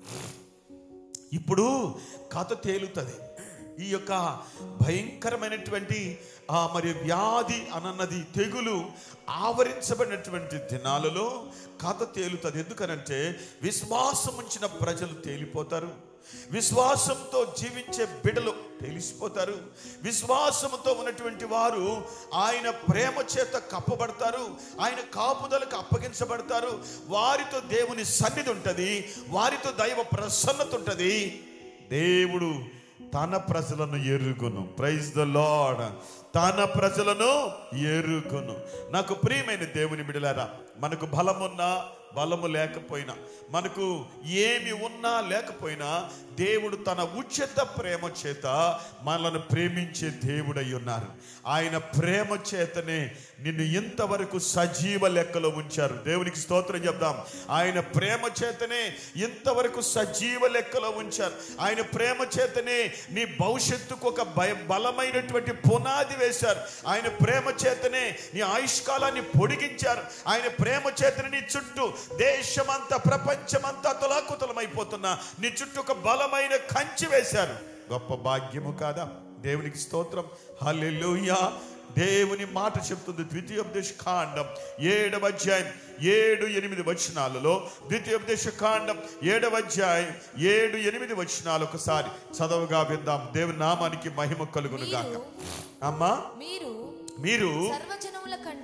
ఇప్పుడు కథ తేలుతుంది ఈ యొక్క భయంకరమైనటువంటి ఆ మరి వ్యాధి అనన్నది తెగులు ఆవరించబడినటువంటి దినాలలో కథ తేలుతుంది ఎందుకనంటే విశ్వాసం ఉంచిన ప్రజలు తేలిపోతారు విశ్వాసంతో జీవించే బిడలు తెలిసిపోతారు విశ్వాసంతో ఉన్నటువంటి వారు ఆయన ప్రేమ చేత కప్పబడతారు ఆయన కాపుదలకు అప్పగించబడతారు వారితో దేవుని సన్నిధి ఉంటుంది వారితో దైవ ప్రసన్నత ఉంటుంది దేవుడు తన ప్రజలను ఎరుగును ప్రైజ్ ద లార్డ్ తన ప్రజలను ఎరుగును నాకు ప్రియమైన దేవుని బిడలారా మనకు బలమున్నా బలము లేకపోయినా మనకు ఏమి ఉన్నా లేకపోయినా దేవుడు తన ఉచిత ప్రేమ చేత మనల్ని ప్రేమించే దేవుడై ఉన్నారు ఆయన ప్రేమ చేతనే నిన్ను ఇంతవరకు సజీవ లెక్కలో ఉంచారు దేవునికి స్తోత్రం చెప్దాం ఆయన ప్రేమ చేతనే ఇంతవరకు సజీవ లెక్కలో ఉంచారు ఆయన ప్రేమ చేతనే నీ భవిష్యత్తుకు ఒక భయ బలమైనటువంటి పునాది వేశారు ఆయన ప్రేమ చేతనే నీ ఆయుష్కాలాన్ని పొడిగించారు ఆయన ప్రేమ చేతనే నీ చుట్టూ దేశమంతా ప్రపంచమంతా తులాకుతలమైపోతున్నా నీ చుట్టూ ఒక బలమైన కంచి వేశారు గొప్ప భాగ్యము కాదా దేవునికి స్తోత్రం హల్లెలూయా దేవుని మాట చెప్తుంది ద్వితీయోపదేశ కాండం ఏడవ అధ్యాయం ఏడు ఎనిమిది వచనాలలో ద్వితీయోపదేశ కాండం ఏడవ అధ్యాయం ఏడు ఎనిమిది వచనాలు ఒకసారి చదవగా విందాం దేవుని నామానికి మహిమ కలుగును గాక మీరు అమ్మా మీరు మీరు సర్వజనముల కంటే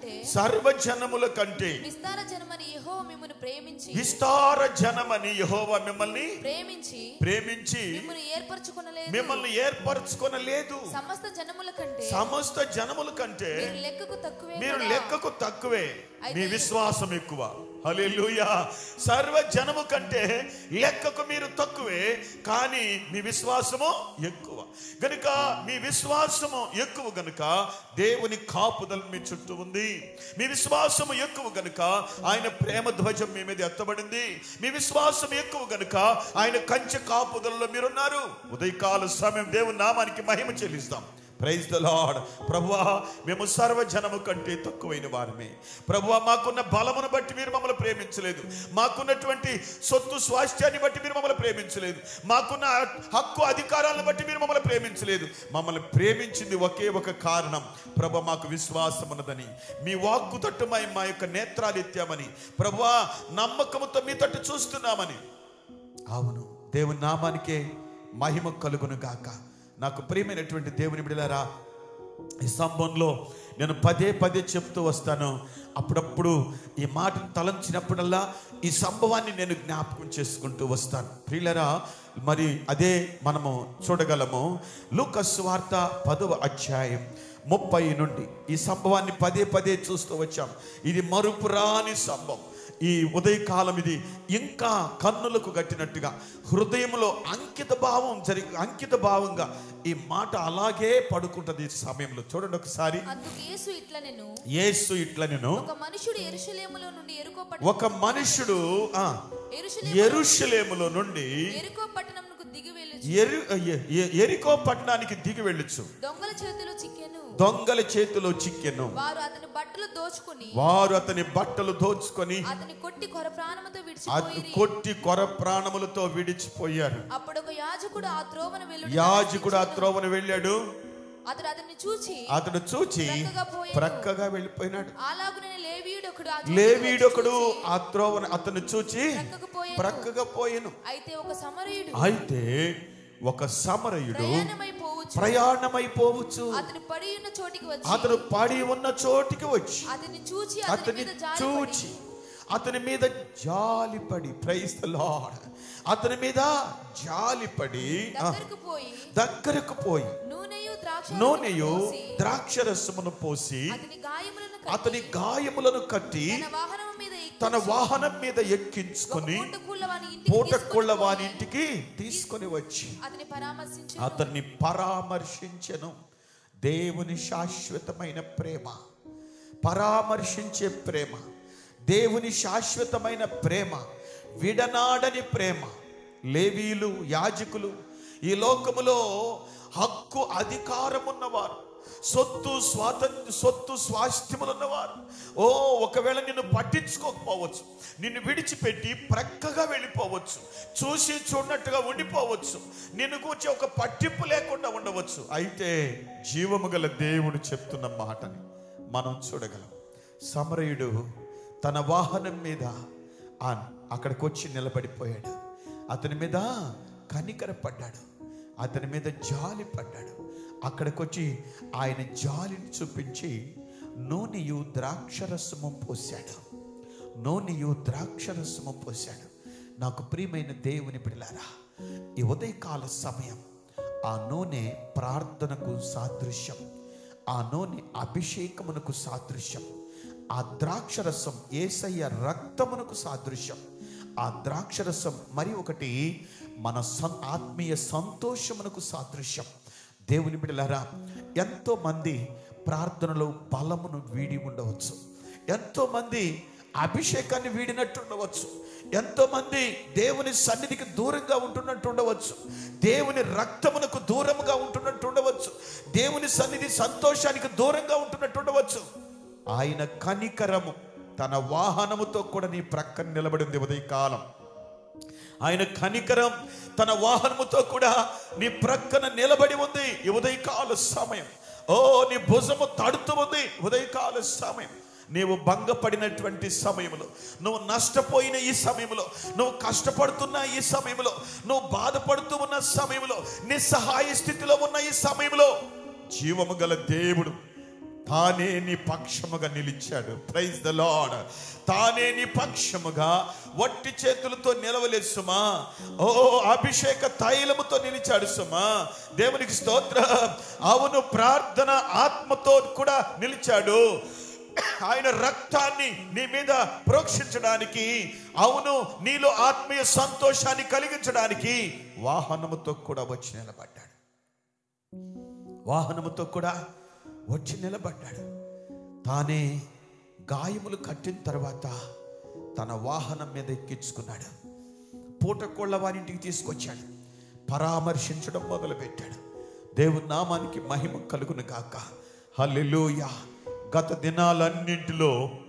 కంటే సర్వజనముల కంటే విస్తార జనమని యెహోవా మిమ్మల్ని ప్రేమించి విస్తార జనమని యెహోవా మిమ్మల్ని ప్రేమించి ప్రేమించి మిమ్మల్ని ఏర్పరచుకొనలేదు మిమ్మల్ని ఏర్పరచుకొనలేదు సమస్త జనముల కంటే సమస్త జనముల కంటే మీరు లెక్కకు తక్కువే మీరు కదా. లెక్కకు తక్కువే అయితే- మీ విశ్వాసం ఎక్కువ హల్లెలూయా సర్వ జనము కంటే లెక్కకు మీరు తక్కువే కానీ మీ విశ్వాసము ఎక్కువ గనుక మీ విశ్వాసము ఎక్కువ గనుక దేవుని కాపుదల మీ చుట్టూ ఉంది మీ విశ్వాసము ఎక్కువ గనుక ఆయన ప్రేమ ధ్వజం మీ మీద ఎత్తబడింది మీ విశ్వాసం ఎక్కువ గనుక ఆయన కంచె కాపుదలలో మీరున్నారు ఉదయకాల సమయం దేవుని నామానికి మహిమ చెల్లిస్తాం ప్రైజ్ ద లార్డ్ ప్రభువా మేము సర్వజనము కంటే తక్కువైన వారమే ప్రభువా మాకున్న బలమును బట్టి మీరు మమ్మల్ని ప్రేమించలేదు మాకున్నటువంటి సొత్తు స్వాస్థ్యాన్ని బట్టి మీరు మమ్మల్ని ప్రేమించలేదు మాకున్న హక్కు అధికారాలను బట్టి మీరు మమ్మల్ని ప్రేమించలేదు మమ్మల్ని ప్రేమించింది ఒకే ఒక కారణం ప్రభు మాకు విశ్వాసం ఉన్నదని మీ వాక్కు తట్టుమై మా యొక్క నేత్రాలు ఎత్తామని ప్రభువా నమ్మకముతో మీ తట్టు చూస్తున్నామని అవును దేవుని నామానికే మహిమ కలుగును గాక నాకు ప్రియమైనటువంటి దేవుని బిడలారా ఈ సంభవంలో నేను పదే పదే చెప్తూ వస్తాను అప్పుడప్పుడు ఈ మాటను తలంచినప్పుడల్లా ఈ సంభవాన్ని నేను జ్ఞాపకం చేసుకుంటూ వస్తాను ప్రియులరా మరి అదే మనము చూడగలము లూకస్ వార్త పదవ అధ్యాయం ముప్పై నుండి ఈ సంభవాన్ని పదే పదే చూస్తూ వచ్చాం ఇది మరుపురాని సంభవం ఈ ఉదయకాలం ఇది ఇంకా కన్నులకు కట్టినట్టుగా హృదయంలో అంకిత భావం జరిగి అంకిత భావంగా ఈ మాట అలాగే పడుకుంటది ఈ సమయంలో చూడండి ఒకసారి అందుకు యేసు ఇట్లా నేను యేసు ఇట్లా నేను ఒక మనుషుడు ఎరుషలేములో నుండి ఎరుకో ఒక మనుషుడు ఆ ఎరుషలేము ఎరుషలేములో నుండి ఎరుకో పట్టణంకు దిగి వెళ్ళి ఎరు ఎ- ఎ- ఎరికో పట్టణానికి దిగి వెళ్ళొచ్చు దొంగల చేతిలో చిక్కెను దొంగల చేతిలో చిక్కెను వారు అతని బట్టలు దోచుకుని వారు అతని బట్టలు దోచుకొని అతని కొట్టి కొర ప్రాణముతో అత్- విడిచిపోయి కొట్టి కొర ప్రాణములతో విడిచిపోయారు అప్పుడు ఒక యాజకుడు ఆ త్రోవన వెళ్ళు యాజకుడు ఆ త్రోవను వెళ్ళాడు అతడు అతన్ని చూచి అతడు చూచి ప్రక్కగా పోయాడు. ప్రక్కగా వెళ్ళిపోయినాడు అలాగునే లేవీయుడు ఒకడు ఆ చోటికి లేవీడొకడు వచ్చి ఆ త్రోవను అతను చూచి ప్రక్కకు పోయాడు. ప్రక్కగా పోయెను అయితే ఒక సమరయుడు అయితే ఒక సమరయుడు ప్రయాణమై పోవచ్చు ప్రయాణమైపోవచ్చు అతని పడి ఉన్న చోటికి వచ్చి అతను పడి ఉన్న చోటికి వచ్చి అతన్ని చూచి అతని అతని మీద జాలి చూచి అతని మీద జాలిపడి ప్రైస్ లార్డ్ అతని మీద జాలిపడి ఆ, దగ్గరకు పోయి దగ్గరకు పోయి నూనెయు ద్రాక్ష నూనెయు ద్రాక్షరసమును పోసి అతని గాయములను అతని గాయములను కట్టి తన వాహనం మీద ఎక్కి తన వాహనం మీద ఎక్కించుకొని పూటకూళ్ళ వాని ఇంటికి పూటకొళ్ళ తీసుకొని వాని పోయి ఇంటికి తీసుకొని వచ్చి అతని పరామర్శించి అతన్ని పరామర్శించెను దేవుని శాశ్వతమైన ప్రేమ పరామర్శించే ప్రేమ దేవుని శాశ్వతమైన ప్రేమ విడనాడని ప్రేమ లేవీలు యాజకులు ఈ లోకములో హక్కు అధికారం ఉన్నవారు సొత్తు స్వాతంత్ర సొత్తు స్వాస్థ్యములు ఉన్నవారు ఓ ఒకవేళ నిన్ను పట్టించుకోకపోవచ్చు నిన్ను విడిచిపెట్టి ప్రక్కగా వెళ్ళిపోవచ్చు చూసి చూడనట్టుగా ఉండిపోవచ్చు నిన్ను కూర్చి ఒక పట్టింపు లేకుండా ఉండవచ్చు అయితే జీవము గల దేవుడు చెప్తున్న మాటని మనం చూడగలం సమరయుడు తన వాహనం మీద ఆ అక్కడికి వచ్చి నిలబడిపోయాడు అతని మీద కనికరపడ్డాడు అతని మీద జాలి పడ్డాడు అక్కడికి వచ్చి ఆయన జాలిని చూపించి నూనెయు ద్రాక్షరసము పోశాడు నూనెయు ద్రాక్షరసము పోశాడు నాకు ప్రియమైన దేవుని బిడ్డలారా ఈ ఉదయకాల సమయం ఆ నూనె ప్రార్థనకు సాదృశ్యం ఆ నూనె అభిషేకమునకు సాదృశ్యం ఆ ద్రాక్షరసం ఏసయ్య రక్తమునకు సాదృశ్యం ఆ ద్రాక్షరసం మరి ఒకటి మన సం ఆత్మీయ సంతోషమునకు సాదృశ్యం దేవుని బిడ్డలారా ఎంతో మంది ప్రార్థనలో బలమును వీడి ఉండవచ్చు ఎంతో మంది అభిషేకాన్ని వీడినట్టు ఉండవచ్చు ఎంతో మంది దేవుని సన్నిధికి దూరంగా ఉంటున్నట్టు ఉండవచ్చు దేవుని రక్తమునకు దూరంగా ఉంటున్నట్టు ఉండవచ్చు దేవుని సన్నిధి సంతోషానికి దూరంగా ఉంటున్నట్టు ఉండవచ్చు ఆయన కనికరము తన వాహనముతో కూడా నీ ప్రక్కన నిలబడింది ఉదయకాలం ఆయన కనికరం తన వాహనముతో కూడా నీ ప్రక్కన నిలబడి ఉంది ఈ ఉదయకాల సమయం ఓ నీ భుజము తడుతూ ఉంది ఉదయకాల సమయం నీవు భంగపడినటువంటి సమయంలో నువ్వు నష్టపోయిన ఈ సమయంలో నువ్వు కష్టపడుతున్న ఈ సమయంలో నువ్వు బాధపడుతూ ఉన్న సమయంలో నిస్సహాయ స్థితిలో ఉన్న ఈ సమయంలో జీవము గల దేవుడు తానే నీ పక్షముగా నిలిచాడు ప్రైజ్ ద లార్డ్ తానే నీ పక్షముగా వట్టి చేతులతో నిలవలేదు సుమా ఓ అభిషేక తైలముతో నిలిచాడు సుమా దేవునికి స్తోత్ర అవును ప్రార్థన ఆత్మతో కూడా నిలిచాడు ఆయన రక్తాన్ని నీ మీద ప్రోక్షించడానికి అవును నీలో ఆత్మీయ సంతోషాన్ని కలిగించడానికి వాహనముతో కూడా వచ్చి నిలబడ్డాడు వాహనముతో కూడా వచ్చి నిలబడ్డాడు తానే గాయములు కట్టిన తర్వాత తన వాహనం మీద ఎక్కించుకున్నాడు పూటకోళ్ళ వారింటికి తీసుకొచ్చాడు పరామర్శించడం మొదలుపెట్టాడు దేవుని నామానికి మహిమ కలుగును కాక హల్లెలూయా గత దినాలన్నింటిలో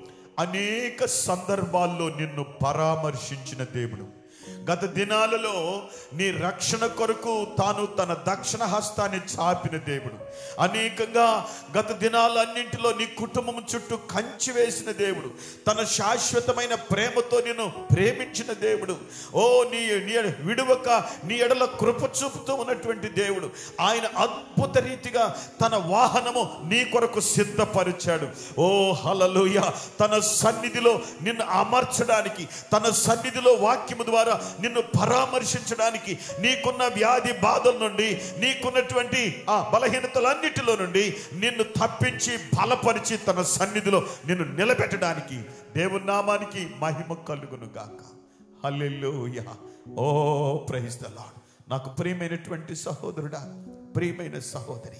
అనేక సందర్భాల్లో నిన్ను పరామర్శించిన దేవుడు గత దినాలలో నీ రక్షణ కొరకు తాను తన దక్షిణ హస్తాన్ని చాపిన దేవుడు అనేకంగా గత దినాలన్నింటిలో నీ కుటుంబం చుట్టూ కంచి వేసిన దేవుడు తన శాశ్వతమైన ప్రేమతో నిన్ను ప్రేమించిన దేవుడు ఓ నీ నీ విడువక నీ ఎడల కృప చూపుతూ ఉన్నటువంటి దేవుడు ఆయన అద్భుత రీతిగా తన వాహనము నీ కొరకు సిద్ధపరిచాడు ఓ హలలుయ తన సన్నిధిలో నిన్ను అమర్చడానికి తన సన్నిధిలో వాక్యము ద్వారా నిన్ను పరామర్శించడానికి నీకున్న వ్యాధి బాధల నుండి నీకున్నటువంటి ఆ బలహీనతలన్నిటిలో నుండి నిన్ను తప్పించి బలపరిచి తన సన్నిధిలో నిన్ను నిలబెట్టడానికి దేవుని నామానికి మహిమ కలుగును గాక హల్లెలూయా ఓ ప్రైజ్ ద లార్డ్ నాకు ప్రియమైనటువంటి సహోదరుడా ప్రియమైన సహోదరి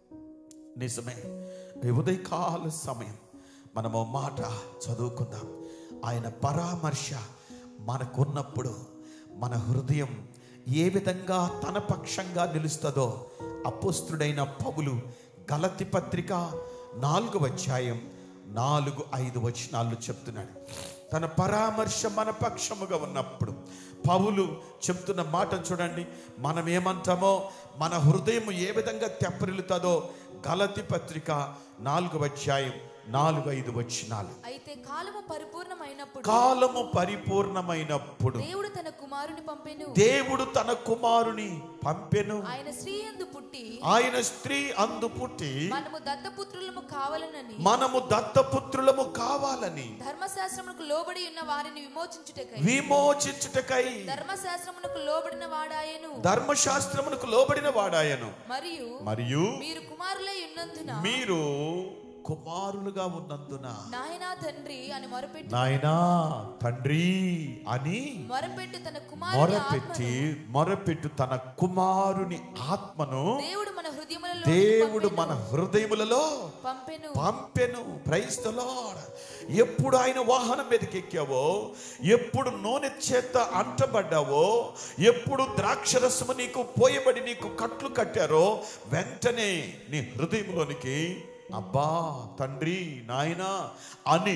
నిజమే ఈ ఉదయకాల సమయం మనము మాట చదువుకుందాం ఆయన పరామర్శ మనకున్నప్పుడు మన హృదయం ఏ విధంగా తన పక్షంగా నిలుస్తుందో అపుస్తుడైన పౌలు గలతి పత్రిక నాలుగు అధ్యాయం నాలుగు ఐదు వచనాలు చెప్తున్నాడు తన పరామర్శ మన పక్షముగా ఉన్నప్పుడు పౌలు చెప్తున్న మాట చూడండి మనం ఏమంటామో మన హృదయం ఏ విధంగా తెప్పరిల్లుతుందో గలతి పత్రిక నాలుగు అధ్యాయం నాలుగు ఐదు వచనాలు అయితే కాలము పరిపూర్ణమైనప్పుడు కాలము పరిపూర్ణమైనప్పుడు దేవుడు తన కుమారుని పంపెను దేవుడు తన కుమారుని పంపెను ఆయన స్త్రీ యందు పుట్టి ఆయన స్త్రీ అందు పుట్టి మనము దత్తపుత్రులము కావాలనని మనము దత్తపుత్రులము కావాలని ధర్మశాస్త్రమునకు లోబడి ఉన్న వారిని విమోచించుటకై విమోచించుటకై ధర్మశాస్త్రమునకు లోబడిన వాడాయను ధర్మశాస్త్రమునకు లోబడిన వాడాయను మరియు మరియు మీరు కుమారులై ఉన్నందున మీరు కుమారులుగా ఉన్నందున నాయనా తండ్రి అని మొరపెట్టి నాయనా తండ్రి అని మొరపెట్టి తన కుమారుని మొరపెట్టి ఆత్మను మొరపెట్టు తన కుమారుని ఆత్మను దేవుడు మన హృదయములలో దేవుడు మన హృదయములలో పంపెను పంపెను ప్రైజ్ ద లార్డ్ ఎప్పుడు ఆయన వాహనం మీదకి ఎక్కావో ఎప్పుడు నూనె చేత అంటబడ్డావో ఎప్పుడు ద్రాక్షరసము నీకు పోయబడి నీకు కట్లు కట్టారో వెంటనే నీ హృదయంలోనికి అబ్బా తండ్రి నాయనా అని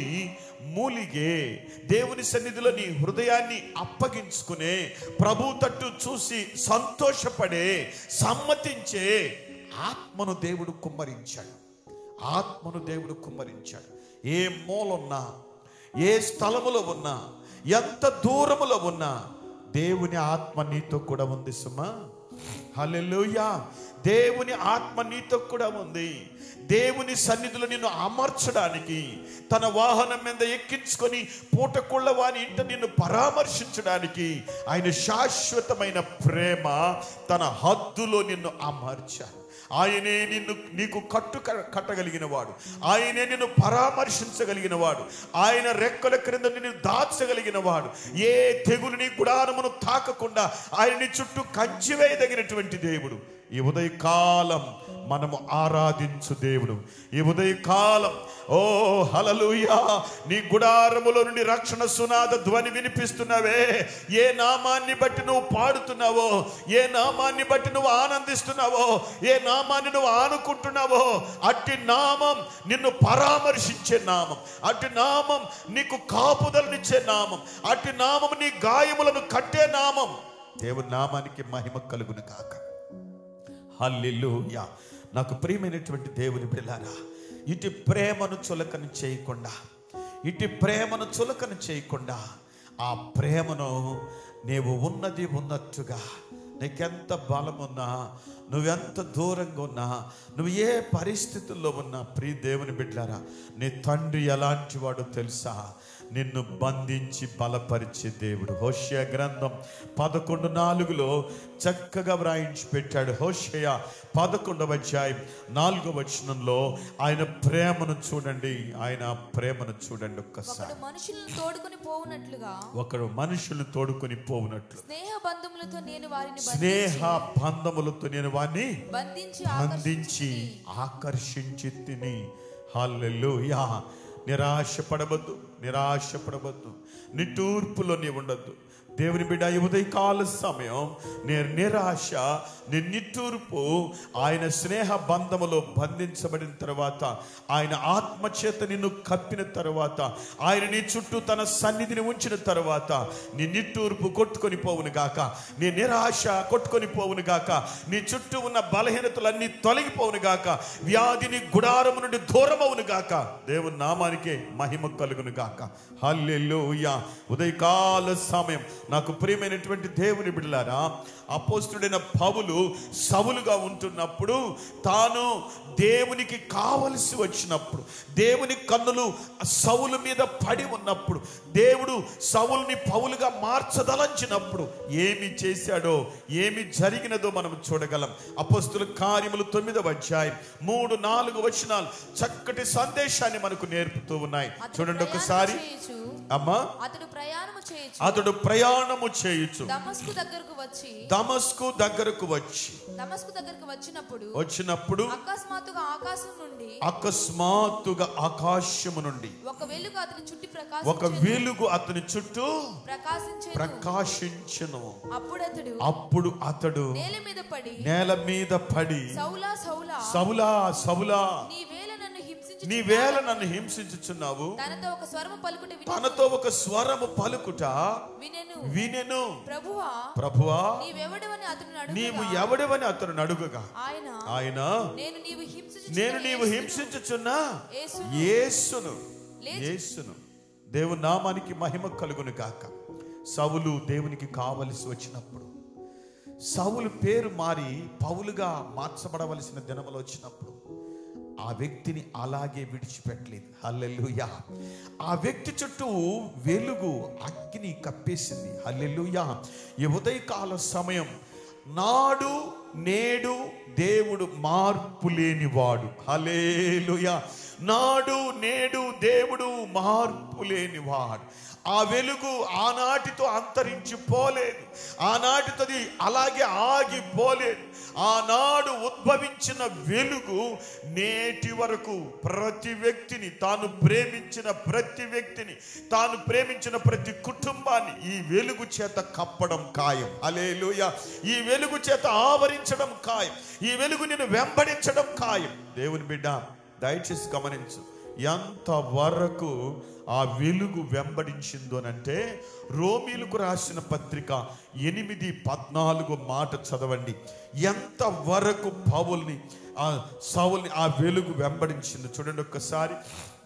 మూలిగే దేవుని సన్నిధిలో నీ హృదయాన్ని అప్పగించుకునే ప్రభు తట్టు చూసి సంతోషపడే సమ్మతించే ఆత్మను దేవుడు కుమ్మరించాడు ఆత్మను దేవుడు కుమ్మరించాడు ఏ మూలున్నా ఏ స్థలములో ఉన్నా ఎంత దూరములో ఉన్నా దేవుని ఆత్మ నీతో కూడా ఉంది సుమా హల్లెలూయా దేవుని ఆత్మ నీతో కూడా ఉంది దేవుని సన్నిధిలో నిన్ను అమర్చడానికి తన వాహనం మీద ఎక్కించుకొని పూటకుళ్ళ వాని ఇంట నిన్ను పరామర్శించడానికి ఆయన శాశ్వతమైన ప్రేమ తన హద్దులో నిన్ను అమర్చారు ఆయనే నిన్ను నీకు కట్టు క- కట్టగలిగిన వాడు ఆయనే నిన్ను పరామర్శించగలిగిన వాడు ఆయన రెక్కల క్రింద నిన్ను దాచగలిగిన వాడు ఏ తెగులు నీ గుడారమును తాకకుండా ఆయన నీ చుట్టూ కంచి వేయదగినటువంటి దేవుడు ఈ ఉదయకాలం మనము ఆరాధించు దేవుడు ఈ ఉదయకాలం ఓ హలలుయా నీ గుడారములో నుండి రక్షణ సునాద ధ్వని వినిపిస్తున్నావే ఏ నామాన్ని బట్టి నువ్వు పాడుతున్నావో ఏ నామాన్ని బట్టి నువ్వు ఆనందిస్తున్నావో ఏ నామాన్ని నువ్వు ఆనుకుంటున్నావో అట్టి నామం నిన్ను పరామర్శించే నామం అట్టి నామం నీకు కాపుదలనిచ్చే నామం అట్టి నామం నీ గాయములను కట్టే నామం దేవుని నామానికి మహిమ కలుగును కాక హల్లెలూయా నాకు ప్రియమైనటువంటి దేవుని బిడ్డలారా ఇటు ప్రేమను చులకన చేయకుండా ఇటు ప్రేమను చులకన చేయకుండా ఆ ప్రేమను నీవు ఉన్నది ఉన్నట్టుగా నీకెంత బలమున్నా నువ్వెంత దూరంగా ఉన్నా నువ్వు ఏ పరిస్థితుల్లో ఉన్నా ప్రియ దేవుని బిడ్డారా నీ తండ్రి ఎలాంటి వాడో తెలుసా నిన్ను బంధించి బలపరిచే దేవుడు హోషయ గ్రంథం పదకొండు నాలుగులో చక్కగా వ్రాయించి పెట్టాడు హోషయ పదకొండవ అధ్యాయం నాలుగో వచనంలో ఆయన ప్రేమను చూడండి ఆయన ప్రేమను చూడండి ఒక్కసారి ఒకడు మనుషులను తోడుకొని పోవునట్లుగా ఒకడు మనుషులు తోడుకొని పోవునట్లు స్నేహ బంధములతో నేను వారిని స్నేహ బంధములతో నేను వారిని బంధించి బంధించి ఆకర్షించి తిని హల్లెలూయా నిరాశపడవద్దు నిరాశపడవద్దు నిట్టూర్పులో నీ ఉండద్దు దేవుని బిడ్డ ఈ ఉదయకాల సమయం నేను నిరాశ నీ నిట్టూర్పు ఆయన స్నేహ బంధములో బంధించబడిన తర్వాత ఆయన ఆత్మచేత నిన్ను కప్పిన తర్వాత ఆయన నీ చుట్టూ తన సన్నిధిని ఉంచిన తర్వాత నీ నిట్టూర్పు కొట్టుకొని పోవును గాక నీ నిరాశ కొట్టుకొని పోవును గాక నీ చుట్టూ ఉన్న బలహీనతలన్నీ తొలగిపోవును గాక వ్యాధిని గుడారము నుండి దూరమవును గాక దేవుని నామానికే మహిమ కలుగును గాక హల్లెలూయా ఉదయకాల సమయం నాకు ప్రియమైనటువంటి దేవుని బిడ్డలారా అపోస్తుడైన పౌలు సవులుగా ఉంటున్నప్పుడు తాను దేవునికి కావలసి వచ్చినప్పుడు దేవుని కన్నులు సవుల మీద పడి ఉన్నప్పుడు దేవుడు సవుల్ని పౌలుగా మార్చదలంచినప్పుడు ఏమి చేశాడో ఏమి జరిగినదో మనం చూడగలం అపోస్తుల కార్యములు తొమ్మిదవ అధ్యాయం మూడు నాలుగు వచనాలు చక్కటి సందేశాన్ని మనకు నేర్పుతూ ఉన్నాయి అతడు చూడండి ప్రయాణము ఒకసారి చేయుచు అమ్మా అతడు ప్రయాణము చేయొచ్చు అతడు ప్రయాణము చేయుచు దమస్కు దగ్గరకు వచ్చి దమస్కు దగ్గరకు వచ్చి దమస్కు దగ్గరకు వచ్చినప్పుడు వచ్చినప్పుడు అకస్మాత్తుగా ఆకాశం నుండి అకస్మాత్తుగా ఆకాశము నుండి ఒక వెలుగు అతని చుట్టి ఒక ప్రకాశించెను వెలుగు అతని చుట్టూ ప్రకాశించెను ప్రకాశించును అప్పుడతడు అప్పుడు అతడు నేల మీద పడి నేల మీద పడి సౌలా సౌలా సవులా సవులా నీ వేళ నన్ను హింసించి నీ వేళ నన్ను హింసించుచున్నావు తనతో ఒక స్వరము పలుకుట విని తనతో ఒక స్వరము పలుకుట వినెను వినెను ప్రభువా ప్రభువా నీవెవడవని అతను నీవు అడుగుగా ఎవడివని అతను అడుగగా ఆయన ఆయన నేను నీవు హింసించు నేను నీవు హింసించుచున్నా యేసును. యేసును లేచి- యేసును దేవుని నామానికి మహిమ కలుగును గాక సవులు దేవునికి కావలసి వచ్చినప్పుడు సవులు పేరు మారి పౌలుగా మార్చబడవలసిన దినములు వచ్చినప్పుడు ఆ వ్యక్తిని అలాగే విడిచిపెట్టలేదు హల్లెలూయా ఆ వ్యక్తి చుట్టూ వెలుగు అగ్ని కప్పేసింది హల్లెలూయా ఈ ఉదయకాల సమయం నాడు నేడు దేవుడు మార్పు లేనివాడు హలేలుయా నాడు నేడు దేవుడు మార్పు లేనివాడు ఆ వెలుగు ఆనాటితో అంతరించిపోలేదు ఆనాటితోది అలాగే ఆగిపోలేదు ఆనాడు ఉద్భవించిన వెలుగు నేటి వరకు ప్రతి వ్యక్తిని తాను ప్రేమించిన ప్రతి వ్యక్తిని తాను ప్రేమించిన ప్రతి కుటుంబాన్ని ఈ వెలుగు చేత కప్పడం ఖాయం అలేలుయ ఈ వెలుగు చేత ఆవరించడం ఖాయం ఈ వెలుగు నిన్ను వెంబడించడం ఖాయం దేవుని బిడ్డ దయచేసి గమనించు ఎంత వరకు ఆ వెలుగు వెంబడించిందోనంటే రోమీలకు రాసిన పత్రిక ఎనిమిది పద్నాలుగు మాట చదవండి ఎంత వరకు పౌల్ని ఆ సౌల్ని ఆ వెలుగు వెంబడించింది చూడండి ఒక్కసారి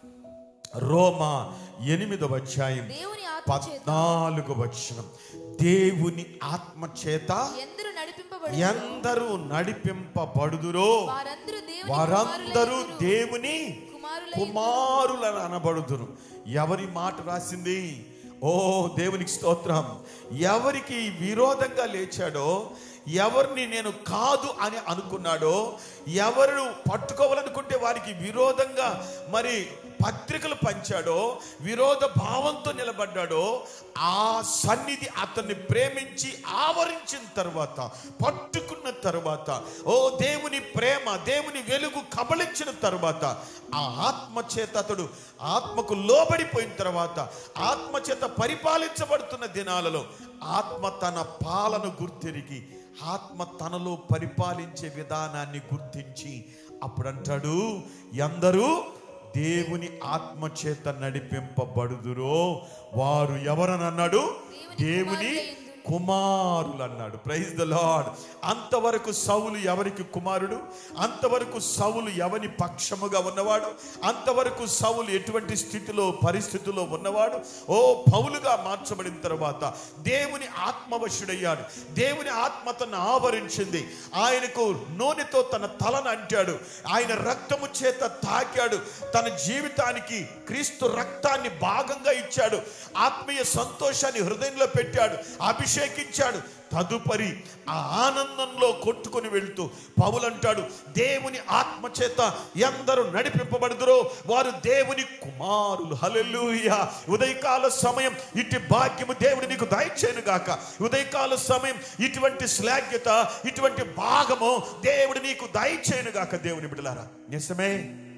రోమా ఎనిమిదవ అధ్యాయం దేవుని ఆత్మ చేత పద్నాలుగు వచనం దేవుని ఆత్మ చేత ఎందరు నడిపింపబడి ఎందరూ నడిపింపబడుదురో వారందరూ దేవుని వారందరూ కుమారులైందురు. దేవుని కుమారులై కుమారులను అనబడుదురు ఎవరి మాట రాసింది ఓ దేవునికి స్తోత్రం ఎవరికి విరోధంగా లేచాడో ఎవరిని నేను కాదు అని అనుకున్నాడో ఎవరు పట్టుకోవాలనుకుంటే వారికి విరోధంగా మరి పత్రికలు పంచాడో విరోధ భావంతో నిలబడ్డాడో ఆ సన్నిధి అతన్ని ప్రేమించి ఆవరించిన తర్వాత పట్టుకున్న తర్వాత ఓ దేవుని ప్రేమ దేవుని వెలుగు కబళించిన తర్వాత ఆ ఆత్మ చేత అతడు ఆత్మకు లోబడిపోయిన తర్వాత ఆత్మ చేత పరిపాలించబడుతున్న దినాలలో ఆత్మ తన పాలన గుర్తిరిగి ఆత్మ తనలో పరిపాలించే విధానాన్ని గుర్తించి అప్పుడు అంటాడు ఎందరూ దేవుని ఆత్మ చేత నడిపింపబడుదురో వారు ఎవరని అన్నాడు దేవుని కుమారులు అన్నాడు ప్రైజ్ ద లార్డ్ అంతవరకు సౌలు ఎవరికి కుమారుడు అంతవరకు సౌలు ఎవని పక్షముగా ఉన్నవాడు అంతవరకు సౌలు ఎటువంటి స్థితిలో పరిస్థితిలో ఉన్నవాడు ఓ పౌలుగా మార్చబడిన తర్వాత దేవుని ఆత్మవశుడయ్యాడు దేవుని ఆత్మ తను ఆవరించింది ఆయనకు నూనెతో తన తలను అంటాడు ఆయన రక్తము చేత తాకాడు తన జీవితానికి క్రీస్తు రక్తాన్ని భాగంగా ఇచ్చాడు ఆత్మీయ సంతోషాన్ని హృదయంలో పెట్టాడు అభిషేకించాడు తదుపరి ఆ ఆనందంలో కొట్టుకొని వెళ్తూ పౌలు అంటాడు దేవుని ఆత్మ చేత ఎందరూ నడిపింపబడుదురో వారు దేవుని కుమారులు హల్లెలూయా ఉదయకాల సమయం ఇటు భాగ్యము దేవుడు నీకు దయచేయను గాక ఉదయకాల సమయం ఇటువంటి శ్లాఘ్యత ఇటువంటి భాగము దేవుడు నీకు దయచేయను గాక దేవుని బిడలారా నిజమే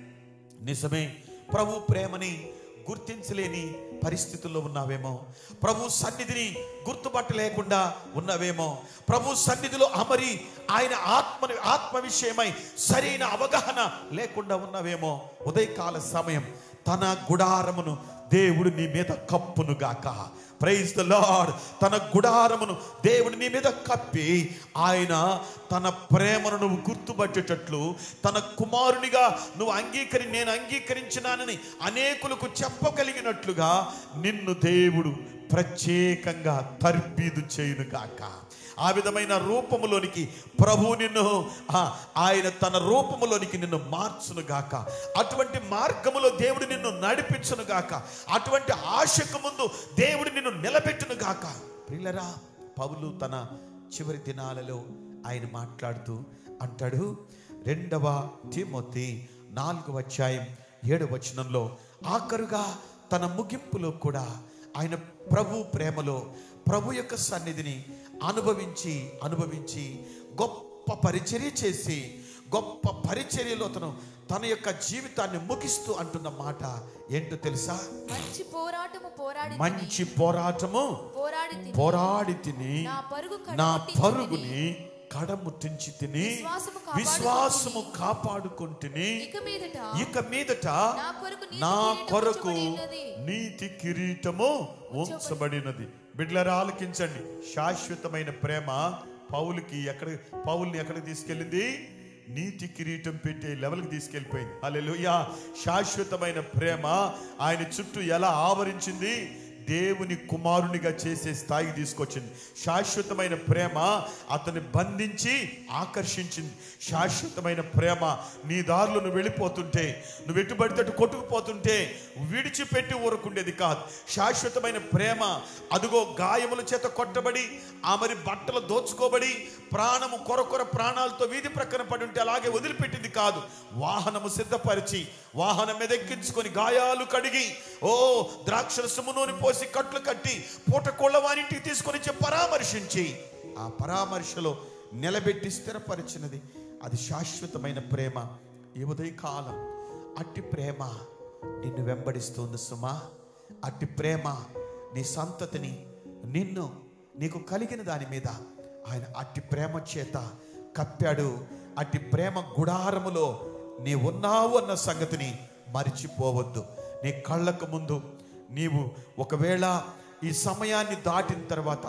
నిజమే ప్రభు ప్రేమని గుర్తించలేని పరిస్థితుల్లో ఉన్నావేమో ప్రభు సన్నిధిని గుర్తుపట్టలేకుండా ఉన్నావేమో ప్రభు సన్నిధిలో అమరి ఆయన ఆత్మ ఆత్మ విషయమై సరైన అవగాహన లేకుండా ఉన్నావేమో ఉదయకాల సమయం తన గుడారమును దేవుడు నీ మీద కప్పును గాక ప్రైజ్ ద లార్డ్ తన గుడారమును దేవుడు నీ మీద కప్పి ఆయన తన ప్రేమను నువ్వు గుర్తుపట్టేటట్లు తన కుమారునిగా నువ్వు అంగీకరి నేను అంగీకరించినానని అనేకులకు చెప్పగలిగినట్లుగా నిన్ను దేవుడు ప్రత్యేకంగా తర్బీదు చేయును గాక ఆ విధమైన రూపములోనికి ప్రభు నిన్ను ఆ, ఆయన తన రూపములోనికి నిన్ను మార్చును గాక అటువంటి మార్గములో దేవుడు నిన్ను నడిపించును గాక అటువంటి ఆశకు ముందు దేవుడు నిన్ను నిలబెట్టును గాక ప్రియులరా పౌలు తన చివరి దినాలలో ఆయన మాట్లాడుతూ అంటాడు రెండవ తిమోతి నాలుగవ అధ్యాయం ఏడవ వచనంలో ఆఖరుగా తన ముగింపులో కూడా ఆయన ప్రభు ప్రేమలో ప్రభు యొక్క సన్నిధిని అనుభవించి అనుభవించి గొప్ప పరిచర్య చేసి గొప్ప పరిచర్యలో తను తన యొక్క జీవితాన్ని ముగిస్తూ అంటున్న మాట ఏంటో తెలుసా మంచి పోరాటము పోరాడి మంచి పోరాటము పోరాడి తిని పోరాడి తిని నా పరుగు నా కడముట్టించి పరుగుని కడముట్టించి తిని విశ్వాసము కాపాడుకొంటిని. విశ్వాసము కాపాడుకుంటుని ఇక మీదట ఇక మీదట నా కొరకు నీతి నా కిరీటము కొరకు ఉంచబడి ఉన్నది. నీతి కిరీటము ఉంచబడినది బిడ్లరా ఆలకించండి శాశ్వతమైన ప్రేమ పౌలుకి ఎక్కడ పౌల్ని ఎక్కడికి తీసుకెళ్ళింది నీతి కిరీటం పెట్టే లెవెల్కి తీసుకెళ్ళిపోయింది హల్లెలూయా శాశ్వతమైన ప్రేమ ఆయన చుట్టూ ఎలా ఆవరించింది దేవుని కుమారునిగా చేసే స్థాయికి తీసుకొచ్చింది శాశ్వతమైన ప్రేమ అతన్ని బంధించి ఆకర్షించింది శాశ్వతమైన ప్రేమ నీ దారిలో నువ్వు వెళ్ళిపోతుంటే నువ్వు ఎట్టుబడితే అటు కొట్టుకుపోతుంటే విడిచిపెట్టి ఊరకుండేది కాదు శాశ్వతమైన ప్రేమ అదుగో గాయముల చేత కొట్టబడి ఆ మరి బట్టలు దోచుకోబడి ప్రాణము కొరకొర ప్రాణాలతో వీధి ప్రక్కన పడి ఉంటే అలాగే వదిలిపెట్టింది కాదు వాహనము సిద్ధపరిచి వాహనం మీద ఎక్కించుకొని గాయాలు కడిగి ఓ ద్రాక్షరసము నూనె పోసి కట్లు కట్టి పూట కోళ్ళ వారింటికి తీసుకొని వచ్చి పరామర్శించి ఆ పరామర్శలో నిలబెట్టి స్థిరపరిచినది అది శాశ్వతమైన ప్రేమ ఈ ఉదయకాలం అట్టి ప్రేమ నిన్ను వెంబడిస్తుంది సుమా అట్టి ప్రేమ నీ సంతతిని నిన్ను నీకు కలిగిన దాని మీద ఆయన అట్టి ప్రేమ చేత కప్పాడు అట్టి ప్రేమ గుడారములో నీ ఉన్నావు అన్న సంగతిని మరిచిపోవద్దు నీ కళ్ళకు ముందు నీవు ఒకవేళ ఈ సమయాన్ని దాటిన తర్వాత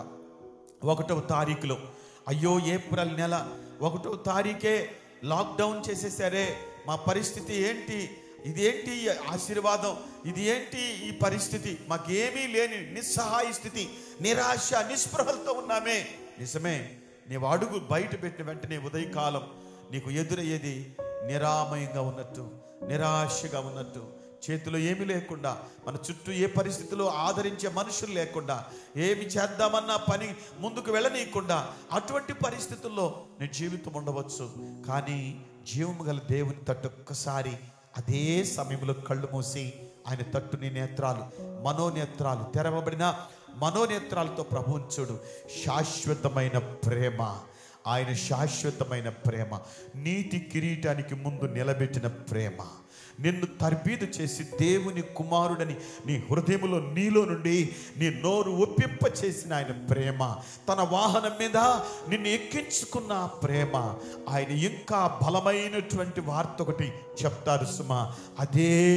ఒకటవ తారీఖులో అయ్యో ఏప్రిల్ నెల ఒకటవ తారీఖే లాక్డౌన్ చేసేసారే మా పరిస్థితి ఏంటి ఇదేంటి ఈ ఆశీర్వాదం ఇది ఏంటి ఈ పరిస్థితి మాకేమీ లేని నిస్సహాయ స్థితి నిరాశ నిస్పృహలతో ఉన్నామే నిజమే నీవు అడుగు బయట పెట్టిన వెంటనే ఉదయకాలం నీకు ఎదురయ్యేది నిరామయంగా ఉన్నట్టు నిరాశగా ఉన్నట్టు చేతిలో ఏమీ లేకుండా మన చుట్టూ ఏ పరిస్థితిలో ఆదరించే మనుషులు లేకుండా ఏమి చేద్దామన్నా పని ముందుకు వెళ్ళనీయకుండా అటువంటి పరిస్థితుల్లో నీ జీవితం ఉండవచ్చు కానీ జీవము గల దేవుని తట్టు ఒక్కసారి అదే సమయంలో కళ్ళు మూసి ఆయన తట్టు నీ నేత్రాలు మనోనేత్రాలు తెరవబడిన మనోనేత్రాలతో ప్రభువుంచుడు శాశ్వతమైన ప్రేమ ఆయన శాశ్వతమైన ప్రేమ నీతి కిరీటానికి ముందు నిలబెట్టిన ప్రేమ నిన్ను తర్బీదు చేసి దేవుని కుమారుడని నీ హృదయములో నీలో నుండి నీ నోరు ఒప్పింప చేసిన ఆయన ప్రేమ తన వాహనం మీద నిన్ను ఎక్కించుకున్న ఆ ప్రేమ ఆయన ఇంకా బలమైనటువంటి వార్త ఒకటి చెప్తారు సుమా అదే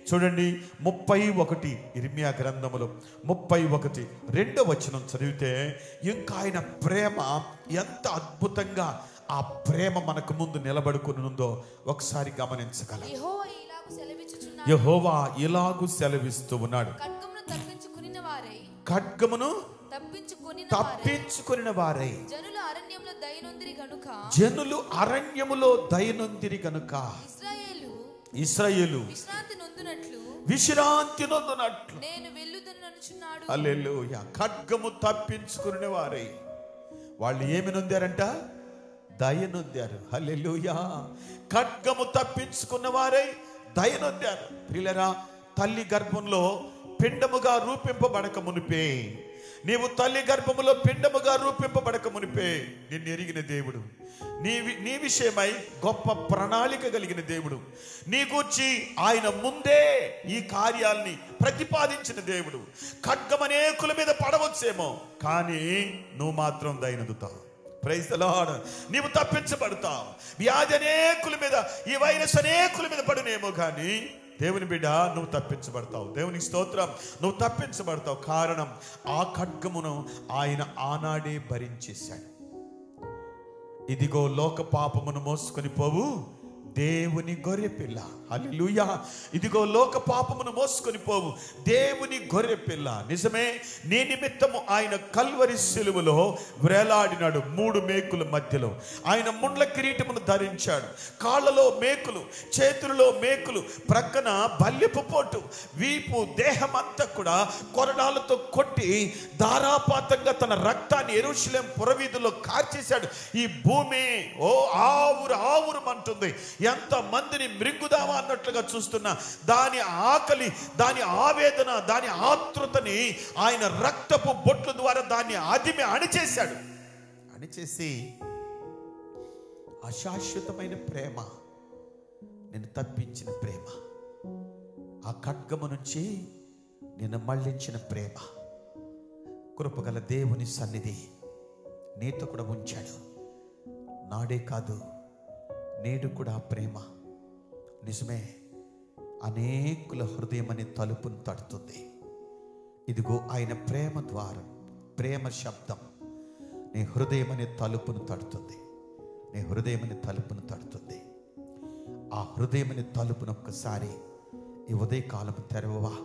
చూడండి ముప్పై ఒకటి ఇర్మియా గ్రంథములో ముప్పై ఒకటి రెండో వచనం చదివితే ఇంకా ఆయన ప్రేమ ఎంత అద్భుతంగా ఆ ప్రేమ మనకు ముందు నిలబడుకుని ఉందో ఒకసారి గమనించగలం యెహోవా ఇలాగు సెలవిచ్చుచున్నాడు యహోవా ఇలాగు సెలవిస్తూ ఉన్నాడు ఖడ్గమును తప్పించుకునిన వారై ఖడ్గమును తప్పించుకొనిన వారై తప్పించుకుని వారై జనుల అరణ్యంలో దయనొందిరి గనుక జనులు అరణ్యములో దయనొందిరి గనుక ఇశ్రాయేలు ఇస్రాయేలు విశ్రాంతి నొందునట్లు విశ్రాంతి నొందునట్లు నేను వెళ్ళుదని అనుచున్నాడు అల్లెలుయ ఖడ్గము తప్పించుకునే వారై వాళ్ళు ఏమి నొందారంట దయ నొందారు హల్లెలూయా ఖడ్గము తప్పించుకున్న వారై దయ నొందారు ప్రియులరా తల్లి గర్భంలో పిండముగా రూపింపబడక మునిపే నీవు తల్లి గర్భములో పిండముగా రూపింపబడక మునిపే నిన్ను ఎరిగిన దేవుడు నీ వి- నీ విషయమై గొప్ప ప్రణాళిక కలిగిన దేవుడు నీ గూర్చి ఆయన ముందే ఈ కార్యాల్ని ప్రతిపాదించిన దేవుడు ఖడ్గమనేకుల మీద పడవచ్చేమో కానీ నువ్వు మాత్రం దయనదుతావు ప్రైజ్ ద లార్డ్ నీవు తప్పించబడతావు వ్యాధి అనేకుల మీద ఈ వైరస్ అనేకుల మీద పడునేమో కానీ దేవుని బిడ్డ నువ్వు తప్పించబడతావు దేవునికి స్తోత్రం నువ్వు తప్పించబడతావు కారణం ఆ ఖడ్గమును ఆయన ఆనాడే భరించేశాడు ఇదిగో లోక పాపమును మోసుకొని పోవు దేవుని గొర్రె పిల్ల హల్లెలూయా ఇదిగో లోక పాపమును మోసుకొని పోవు దేవుని గొర్రె పిల్ల నిజమే నీ నిమిత్తము ఆయన కల్వరి సిలువలో వేలాడినాడు మూడు మేకుల మధ్యలో ఆయన ముండ్ల కిరీటమును ధరించాడు కాళ్ళలో మేకులు చేతులలో మేకులు ప్రక్కన బల్యపు పోటు వీపు దేహమంతా కూడా కొరడాలతో కొట్టి ధారాపాతంగా తన రక్తాన్ని ఎరుషులేం పురవీధుల్లో కార్చేశాడు ఈ భూమి ఓ ఆవురు ఆవురు అంటుంది ఎంత మందిని మృంగుదామా అన్నట్లుగా చూస్తున్నా దాని ఆకలి దాని ఆవేదన దాని ఆతృతని ఆయన రక్తపు బొట్ల ద్వారా దాన్ని అదిమి అణిచేశాడు అణిచేసి అశాశ్వతమైన ప్రేమ నేను తప్పించిన ప్రేమ ఆ ఖడ్గము నుంచి నిన్ను మళ్ళించిన ప్రేమ కృపగల దేవుని సన్నిధి నీతో కూడా ఉంచాడు నాడే కాదు నేడు కూడా ప్రేమ నిజమే అనేకుల హృదయం అనే తలుపును తడుతుంది ఇదిగో ఆయన ప్రేమ ద్వారం ప్రేమ శబ్దం నీ హృదయం అనే తలుపును తడుతుంది నీ హృదయం అనే తలుపును తడుతుంది ఆ హృదయం అనే తలుపును ఒక్కసారి ఈ ఉదయకాలం తెరవవా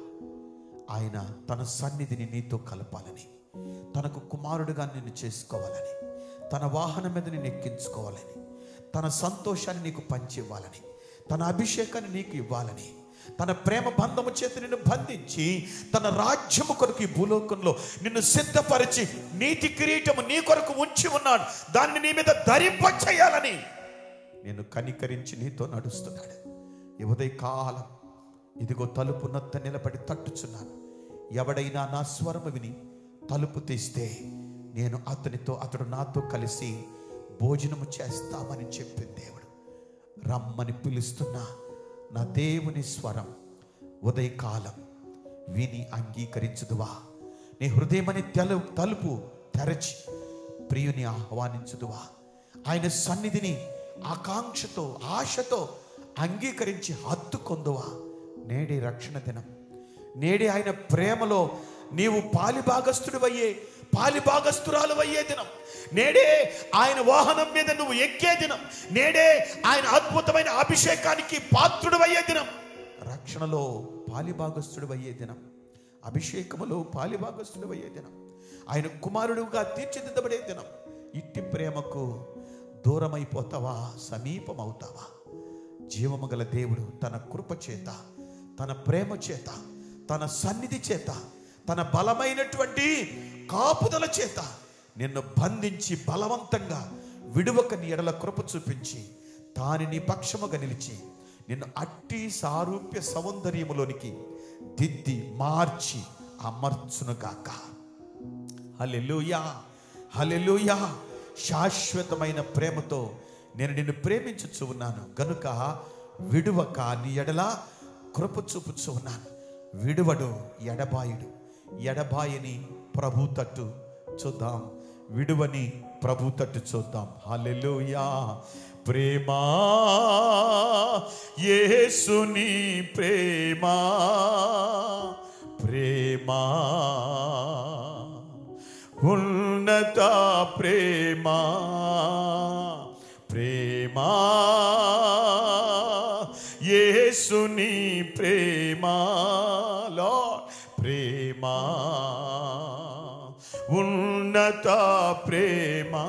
ఆయన తన సన్నిధిని నీతో కలపాలని తనకు కుమారుడిగా నిన్ను చేసుకోవాలని తన వాహనం మీద నిన్ను ఎక్కించుకోవాలని తన సంతోషాన్ని నీకు పంచివ్వాలని తన అభిషేకాన్ని నీకు ఇవ్వాలని తన ప్రేమ బంధము చేత నిన్ను బంధించి తన రాజ్యము కొరకు ఈ భూలోకంలో నిన్ను సిద్ధపరిచి నీతి కిరీటము నీ కొరకు ఉంచి ఉన్నాడు దాన్ని నీ మీద ధరింప చేయాలని నేను కనికరించి నీతో నడుస్తున్నాడు ఈ ఉదయ కాలం ఇదిగో తలుపు నొత్త నిలబడి తట్టుచున్నాను ఎవడైనా నా స్వరము విని తలుపు తీస్తే నేను అతనితో అతడు నాతో కలిసి భోజనము చేస్తామని చెప్పిన దేవుడు రమ్మని పిలుస్తున్న నా దేవుని స్వరం ఉదయకాలం విని అంగీకరించుదువా నీ హృదయమని తెలు తలుపు తెరచి ప్రియుని ఆహ్వానించుదువా ఆయన సన్నిధిని ఆకాంక్షతో ఆశతో అంగీకరించి హత్తుకొందువా నేడే రక్షణ దినం నేడే ఆయన ప్రేమలో నీవు పాలిభాగస్తుడివయ్యే పాలిభాగస్తురాలు అయ్యే దినం నేడే ఆయన వాహనం మీద నువ్వు ఎక్కే దినం నేడే ఆయన అద్భుతమైన అభిషేకానికి పాత్రుడు అయ్యే దినం రక్షణలో పాలిభాగస్తుడు అయ్యే దినం అభిషేకములో పాలిభాగస్తుడు అయ్యే దినం ఆయన కుమారుడుగా తీర్చిదిద్దబడే దినం ఇట్టి ప్రేమకు దూరమైపోతావా సమీపమవుతావా జీవము గల దేవుడు తన కృప చేత తన ప్రేమ చేత తన సన్నిధి చేత తన బలమైనటువంటి కాపుదల చేత నిన్ను బంధించి బలవంతంగా విడువక నీ ఎడల కృప చూపించి తాని నీ పక్షముగా నిలిచి నిన్ను అట్టి సారూప్య సౌందర్యములోనికి దిద్ది మార్చి అమర్చునుగాక హల్లెలూయా హల్లెలూయా శాశ్వతమైన ప్రేమతో నేను నిన్ను ప్రేమించుచు ఉన్నాను గనుక విడువక నీ ఎడల కృప చూపుచు ఉన్నాను విడువడు ఎడబాయుడు ఎడబాయని ప్రభు తట్టు చూద్దాం విడువని ప్రభు తట్టు చూద్దాం హల్లెలూయా ప్రేమా యేసుని ప్రేమా ప్రేమా ఉన్నత ప్రేమా ప్రేమా యేసుని ప్రేమా లార్డ్ ప్రేమా ఉన్నత ప్రేమా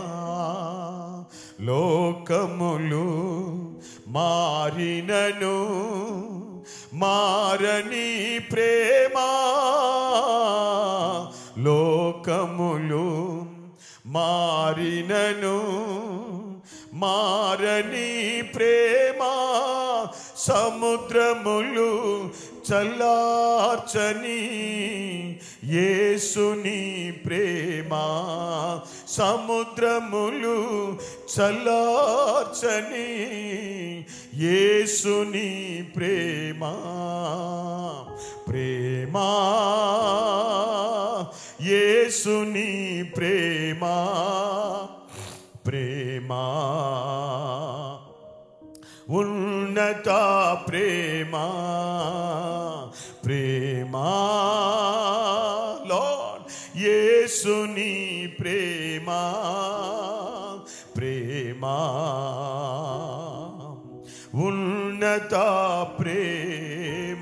లోకములు మారినను మారని ప్రేమా లోకములు మారినను మారని ప్రేమ సముద్రములు చల్లార్చని యేసుని ప్రేమ సముద్రములు చల్లార్చని యేసుని ప్రేమ ప్రేమ యేసుని ప్రేమ ప్రేమ ఉన్నత ప్రేమ ప్రేమ లార్డ్ యేసుని ప్రేమ ప్రేమ ఉన్నత ప్రేమ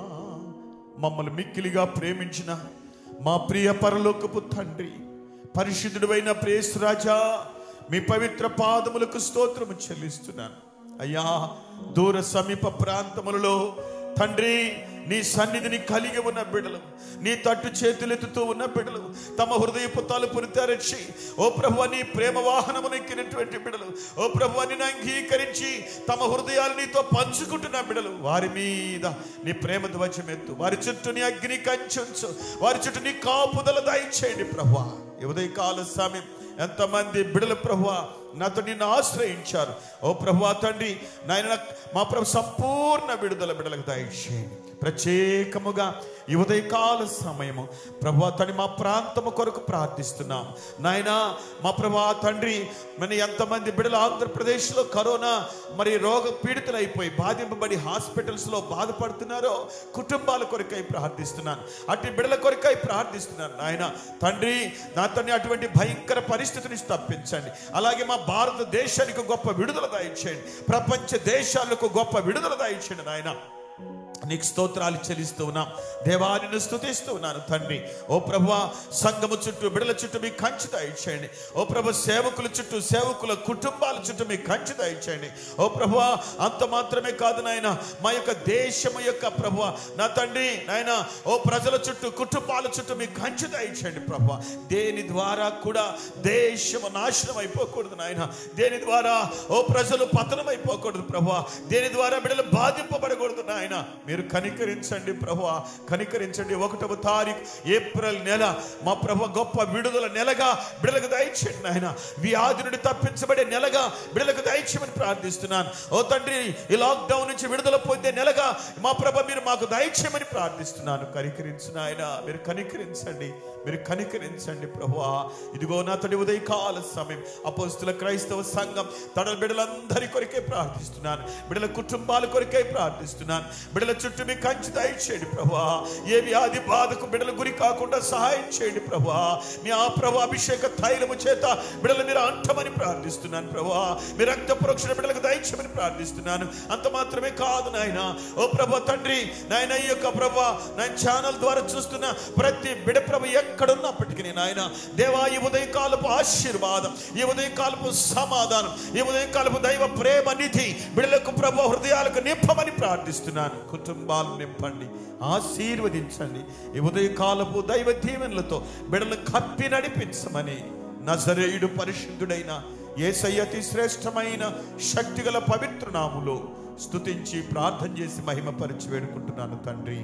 మమ్మల్ని మిక్కిలిగా ప్రేమించిన మా ప్రియ పరలోకపు తండ్రి పరిశుద్ధుడైన ప్రేస్ రాజా మీ పవిత్ర పాదములకు స్తోత్రము చెల్లిస్తున్నాను అయ్యా దూర సమీప ప్రాంతములలో తండ్రి నీ సన్నిధిని కలిగి ఉన్న బిడ్డలు నీ తట్టు చేతులెత్తుతూ ఉన్న బిడ్డలు తమ హృదయపు తలుపుని తెరచి ఓ ప్రభు నీ ప్రేమ వాహనమును ఎక్కినటువంటి బిడ్డలు ఓ ప్రభు నిన్ను అంగీకరించి తమ హృదయాలు నీతో పంచుకుంటున్న బిడ్డలు వారి మీద నీ ప్రేమ ధ్వజమెత్తు వారి చుట్టూ నీ అగ్ని కంచుంచు వారి చుట్టూ నీ కాపుదల దయచేయండి ప్రభు ఉదయకాల సమయం ఎంతమంది బిడల ప్రభు నాతో నిన్ను ఆశ్రయించారు ఓ ప్రభు తండ్రి నాయన మా ప్రభు సంపూర్ణ విడుదల బిడలకు దయచేయండి ప్రత్యేకముగా ఈ ఉదయకాల సమయము ప్రభు తండ్రి మా ప్రాంతము కొరకు ప్రార్థిస్తున్నాం నాయన మా ప్రభు తండ్రి మన ఎంతమంది బిడలు ఆంధ్రప్రదేశ్లో కరోనా మరి రోగ పీడితులైపోయి బాధింపబడి హాస్పిటల్స్లో బాధపడుతున్నారో కుటుంబాల కొరకై ప్రార్థిస్తున్నాను అటు బిడల కొరకై ప్రార్థిస్తున్నాను నాయన తండ్రి నా తండ్రి అటువంటి భయంకర పరిస్థితిని తప్పించండి అలాగే మా భారతదేశానికి గొప్ప విడుదల దయచేయండి ప్రపంచ దేశాలకు గొప్ప విడుదల దయచేయండి నాయన నీకు స్తోత్రాలు చెల్లిస్తూ ఉన్నాం దేవాన్ని స్తుతిస్తూ ఉన్నాను తండ్రి ఓ ప్రభు సంఘము చుట్టూ బిడల చుట్టూ మీ కంచి దయచేయండి ఓ ప్రభు సేవకుల చుట్టూ సేవకుల కుటుంబాల చుట్టూ మీ కంచి దయచేయండి ఓ ప్రభు అంత మాత్రమే కాదు నాయన మా యొక్క దేశము యొక్క ప్రభు నా తండ్రి నాయన ఓ ప్రజల చుట్టూ కుటుంబాల చుట్టూ మీ కంచి దయచేయండి ప్రభు దేని ద్వారా కూడా దేశము నాశనం అయిపోకూడదు నాయన దేని ద్వారా ఓ ప్రజలు పతనం అయిపోకూడదు ప్రభు దేని ద్వారా బిడ్డలు బాధింపబడకూడదు నాయన మీరు కనికరించండి ప్రభు కనికరించండి ఒకటవ తారీఖు ఏప్రిల్ నెల మా ప్రభు గొప్ప విడుదల నెలగా బిడలకు దయచేయండి నాయన వ్యాధి నుండి తప్పించబడే నెలగా బిడలకు దయచేయమని ప్రార్థిస్తున్నాను ఓ తండ్రి ఈ లాక్డౌన్ నుంచి విడుదల పొందే నెలగా మా ప్రభ మీరు మాకు దయచేయమని ప్రార్థిస్తున్నాను కనికరించు నాయన మీరు కనికరించండి మీరు కనికరించండి ప్రభువా ఇదిగో నా తడి ఉదయకాల సమయం అపోస్తుల క్రైస్తవ సంఘం తన బిడలందరి కొరికే ప్రార్థిస్తున్నాను బిడల కుటుంబాల కొరికే ప్రార్థిస్తున్నాను బిడల చుట్టూ మీ కంచి దయచేయండి ప్రభువా ఏ వ్యాధి బాధకు బిడల గురి కాకుండా సహాయం చేయండి ప్రభువా మీ ఆ ప్రభు అభిషేక తైలము చేత బిడలు మీరు అంటమని ప్రార్థిస్తున్నాను ప్రభువా మీ రక్త పురక్షణ బిడలకు దయచేయమని ప్రార్థిస్తున్నాను అంత మాత్రమే కాదు నాయన ఓ ప్రభు తండ్రి నాయన ఈ యొక్క ప్రభు నాయన ఛానల్ ద్వారా చూస్తున్న ప్రతి బిడ ప్రభు ఎక్కడున్నప్పటికీ నాయన దేవా ఈ ఉదయకాలపు ఆశీర్వాదం ఈ ఉదయకాలపు సమాధానం ఈ ఉదయకాలపు దైవ ప్రేమ నిధి బిడలకు ప్రభు హృదయాలకు నింపమని ప్రార్థిస్తున్నాను కుటుంబాలు నింపండి ఆశీర్వదించండి ఈ ఉదయకాలపు దైవ దీవెనలతో బిడలు కప్పి నడిపించమని నజరేయుడు పరిశుద్ధుడైన ఏసయ్య అతి శ్రేష్టమైన శక్తిగల పవిత్ర నాములో స్తుతించి ప్రార్థన చేసి మహిమపరిచి వేడుకుంటున్నాను తండ్రి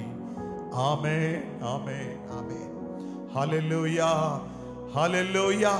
ఆమె ఆమె ఆమె హల్లెలూయా హల్లెలూయా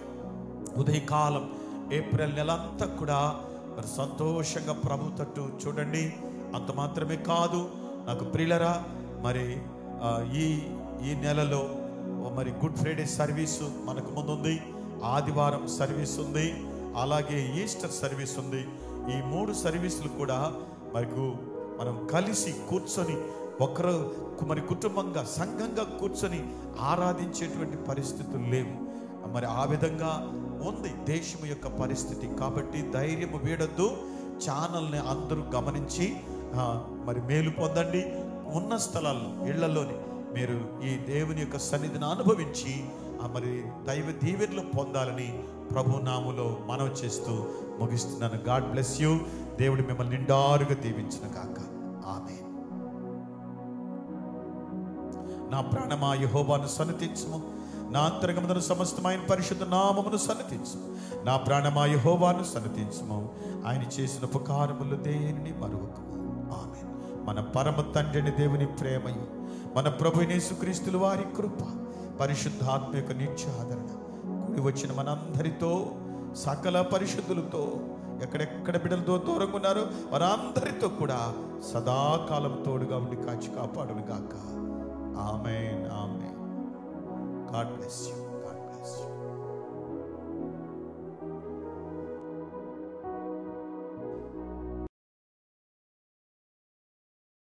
ఉదయకాలం ఏప్రిల్ నెలంతా కూడా మరి సంతోషంగా ప్రభు తట్టు చూడండి అంత మాత్రమే కాదు నాకు ప్రియులరా మరి ఆ, ఈ ఈ నెలలో ఓ మరి గుడ్ ఫ్రైడే సర్వీసు మనకు ముందుంది ఆదివారం సర్వీస్ ఉంది అలాగే ఈస్టర్ సర్వీస్ ఉంది ఈ మూడు సర్వీసులు కూడా మనకు మనం కలిసి కూర్చొని ఒకరు మరి కుటుంబంగా సంఘంగా కూర్చొని ఆరాధించేటువంటి పరిస్థితులు లేవు మరి ఆ విధంగా ఉంది దేశం యొక్క పరిస్థితి కాబట్టి ధైర్యం వీడద్దు ఛానల్ని అందరూ గమనించి ఆ, మరి మేలు పొందండి ఉన్న స్థలాల్లో ఇళ్లలోని మీరు ఈ దేవుని యొక్క సన్నిధిని అనుభవించి ఆ మరి దైవ దీవెనలు పొందాలని ప్రభు నాములో మనవి చేస్తూ ముగిస్తున్నాను గాడ్ బ్లెస్ యూ దేవుడు మిమ్మల్ని నిండారుగా దీవించిన కాక ఆమె నా ప్రాణమా యహోవాను సన్నతించుము నా అంతరంగమును సమస్తమైన పరిశుద్ధ నామమును సన్నతించుము నా ప్రాణమా యహోవాను సన్నతించుము ఆయన చేసిన ఉపకారములు దేనిని మరువకము ఆమె మన పరమ తండ్రిని దేవుని ప్రేమయు మన ప్రభు యేసుక్రీస్తుల వారి కృప పరిశుద్ధాత్మ యొక్క నిత్య ఆదరణ కూడి వచ్చిన మనందరితో సకల పరిశుద్ధులతో ఎక్కడెక్కడ బిడ్డలతో దూరంగా ఉన్నారో వారందరితో కూడా సదాకాలం తోడుగా ఉండి కాచి కాపాడును గాక ఆమెన్ ఆమెన్ God bless you God bless you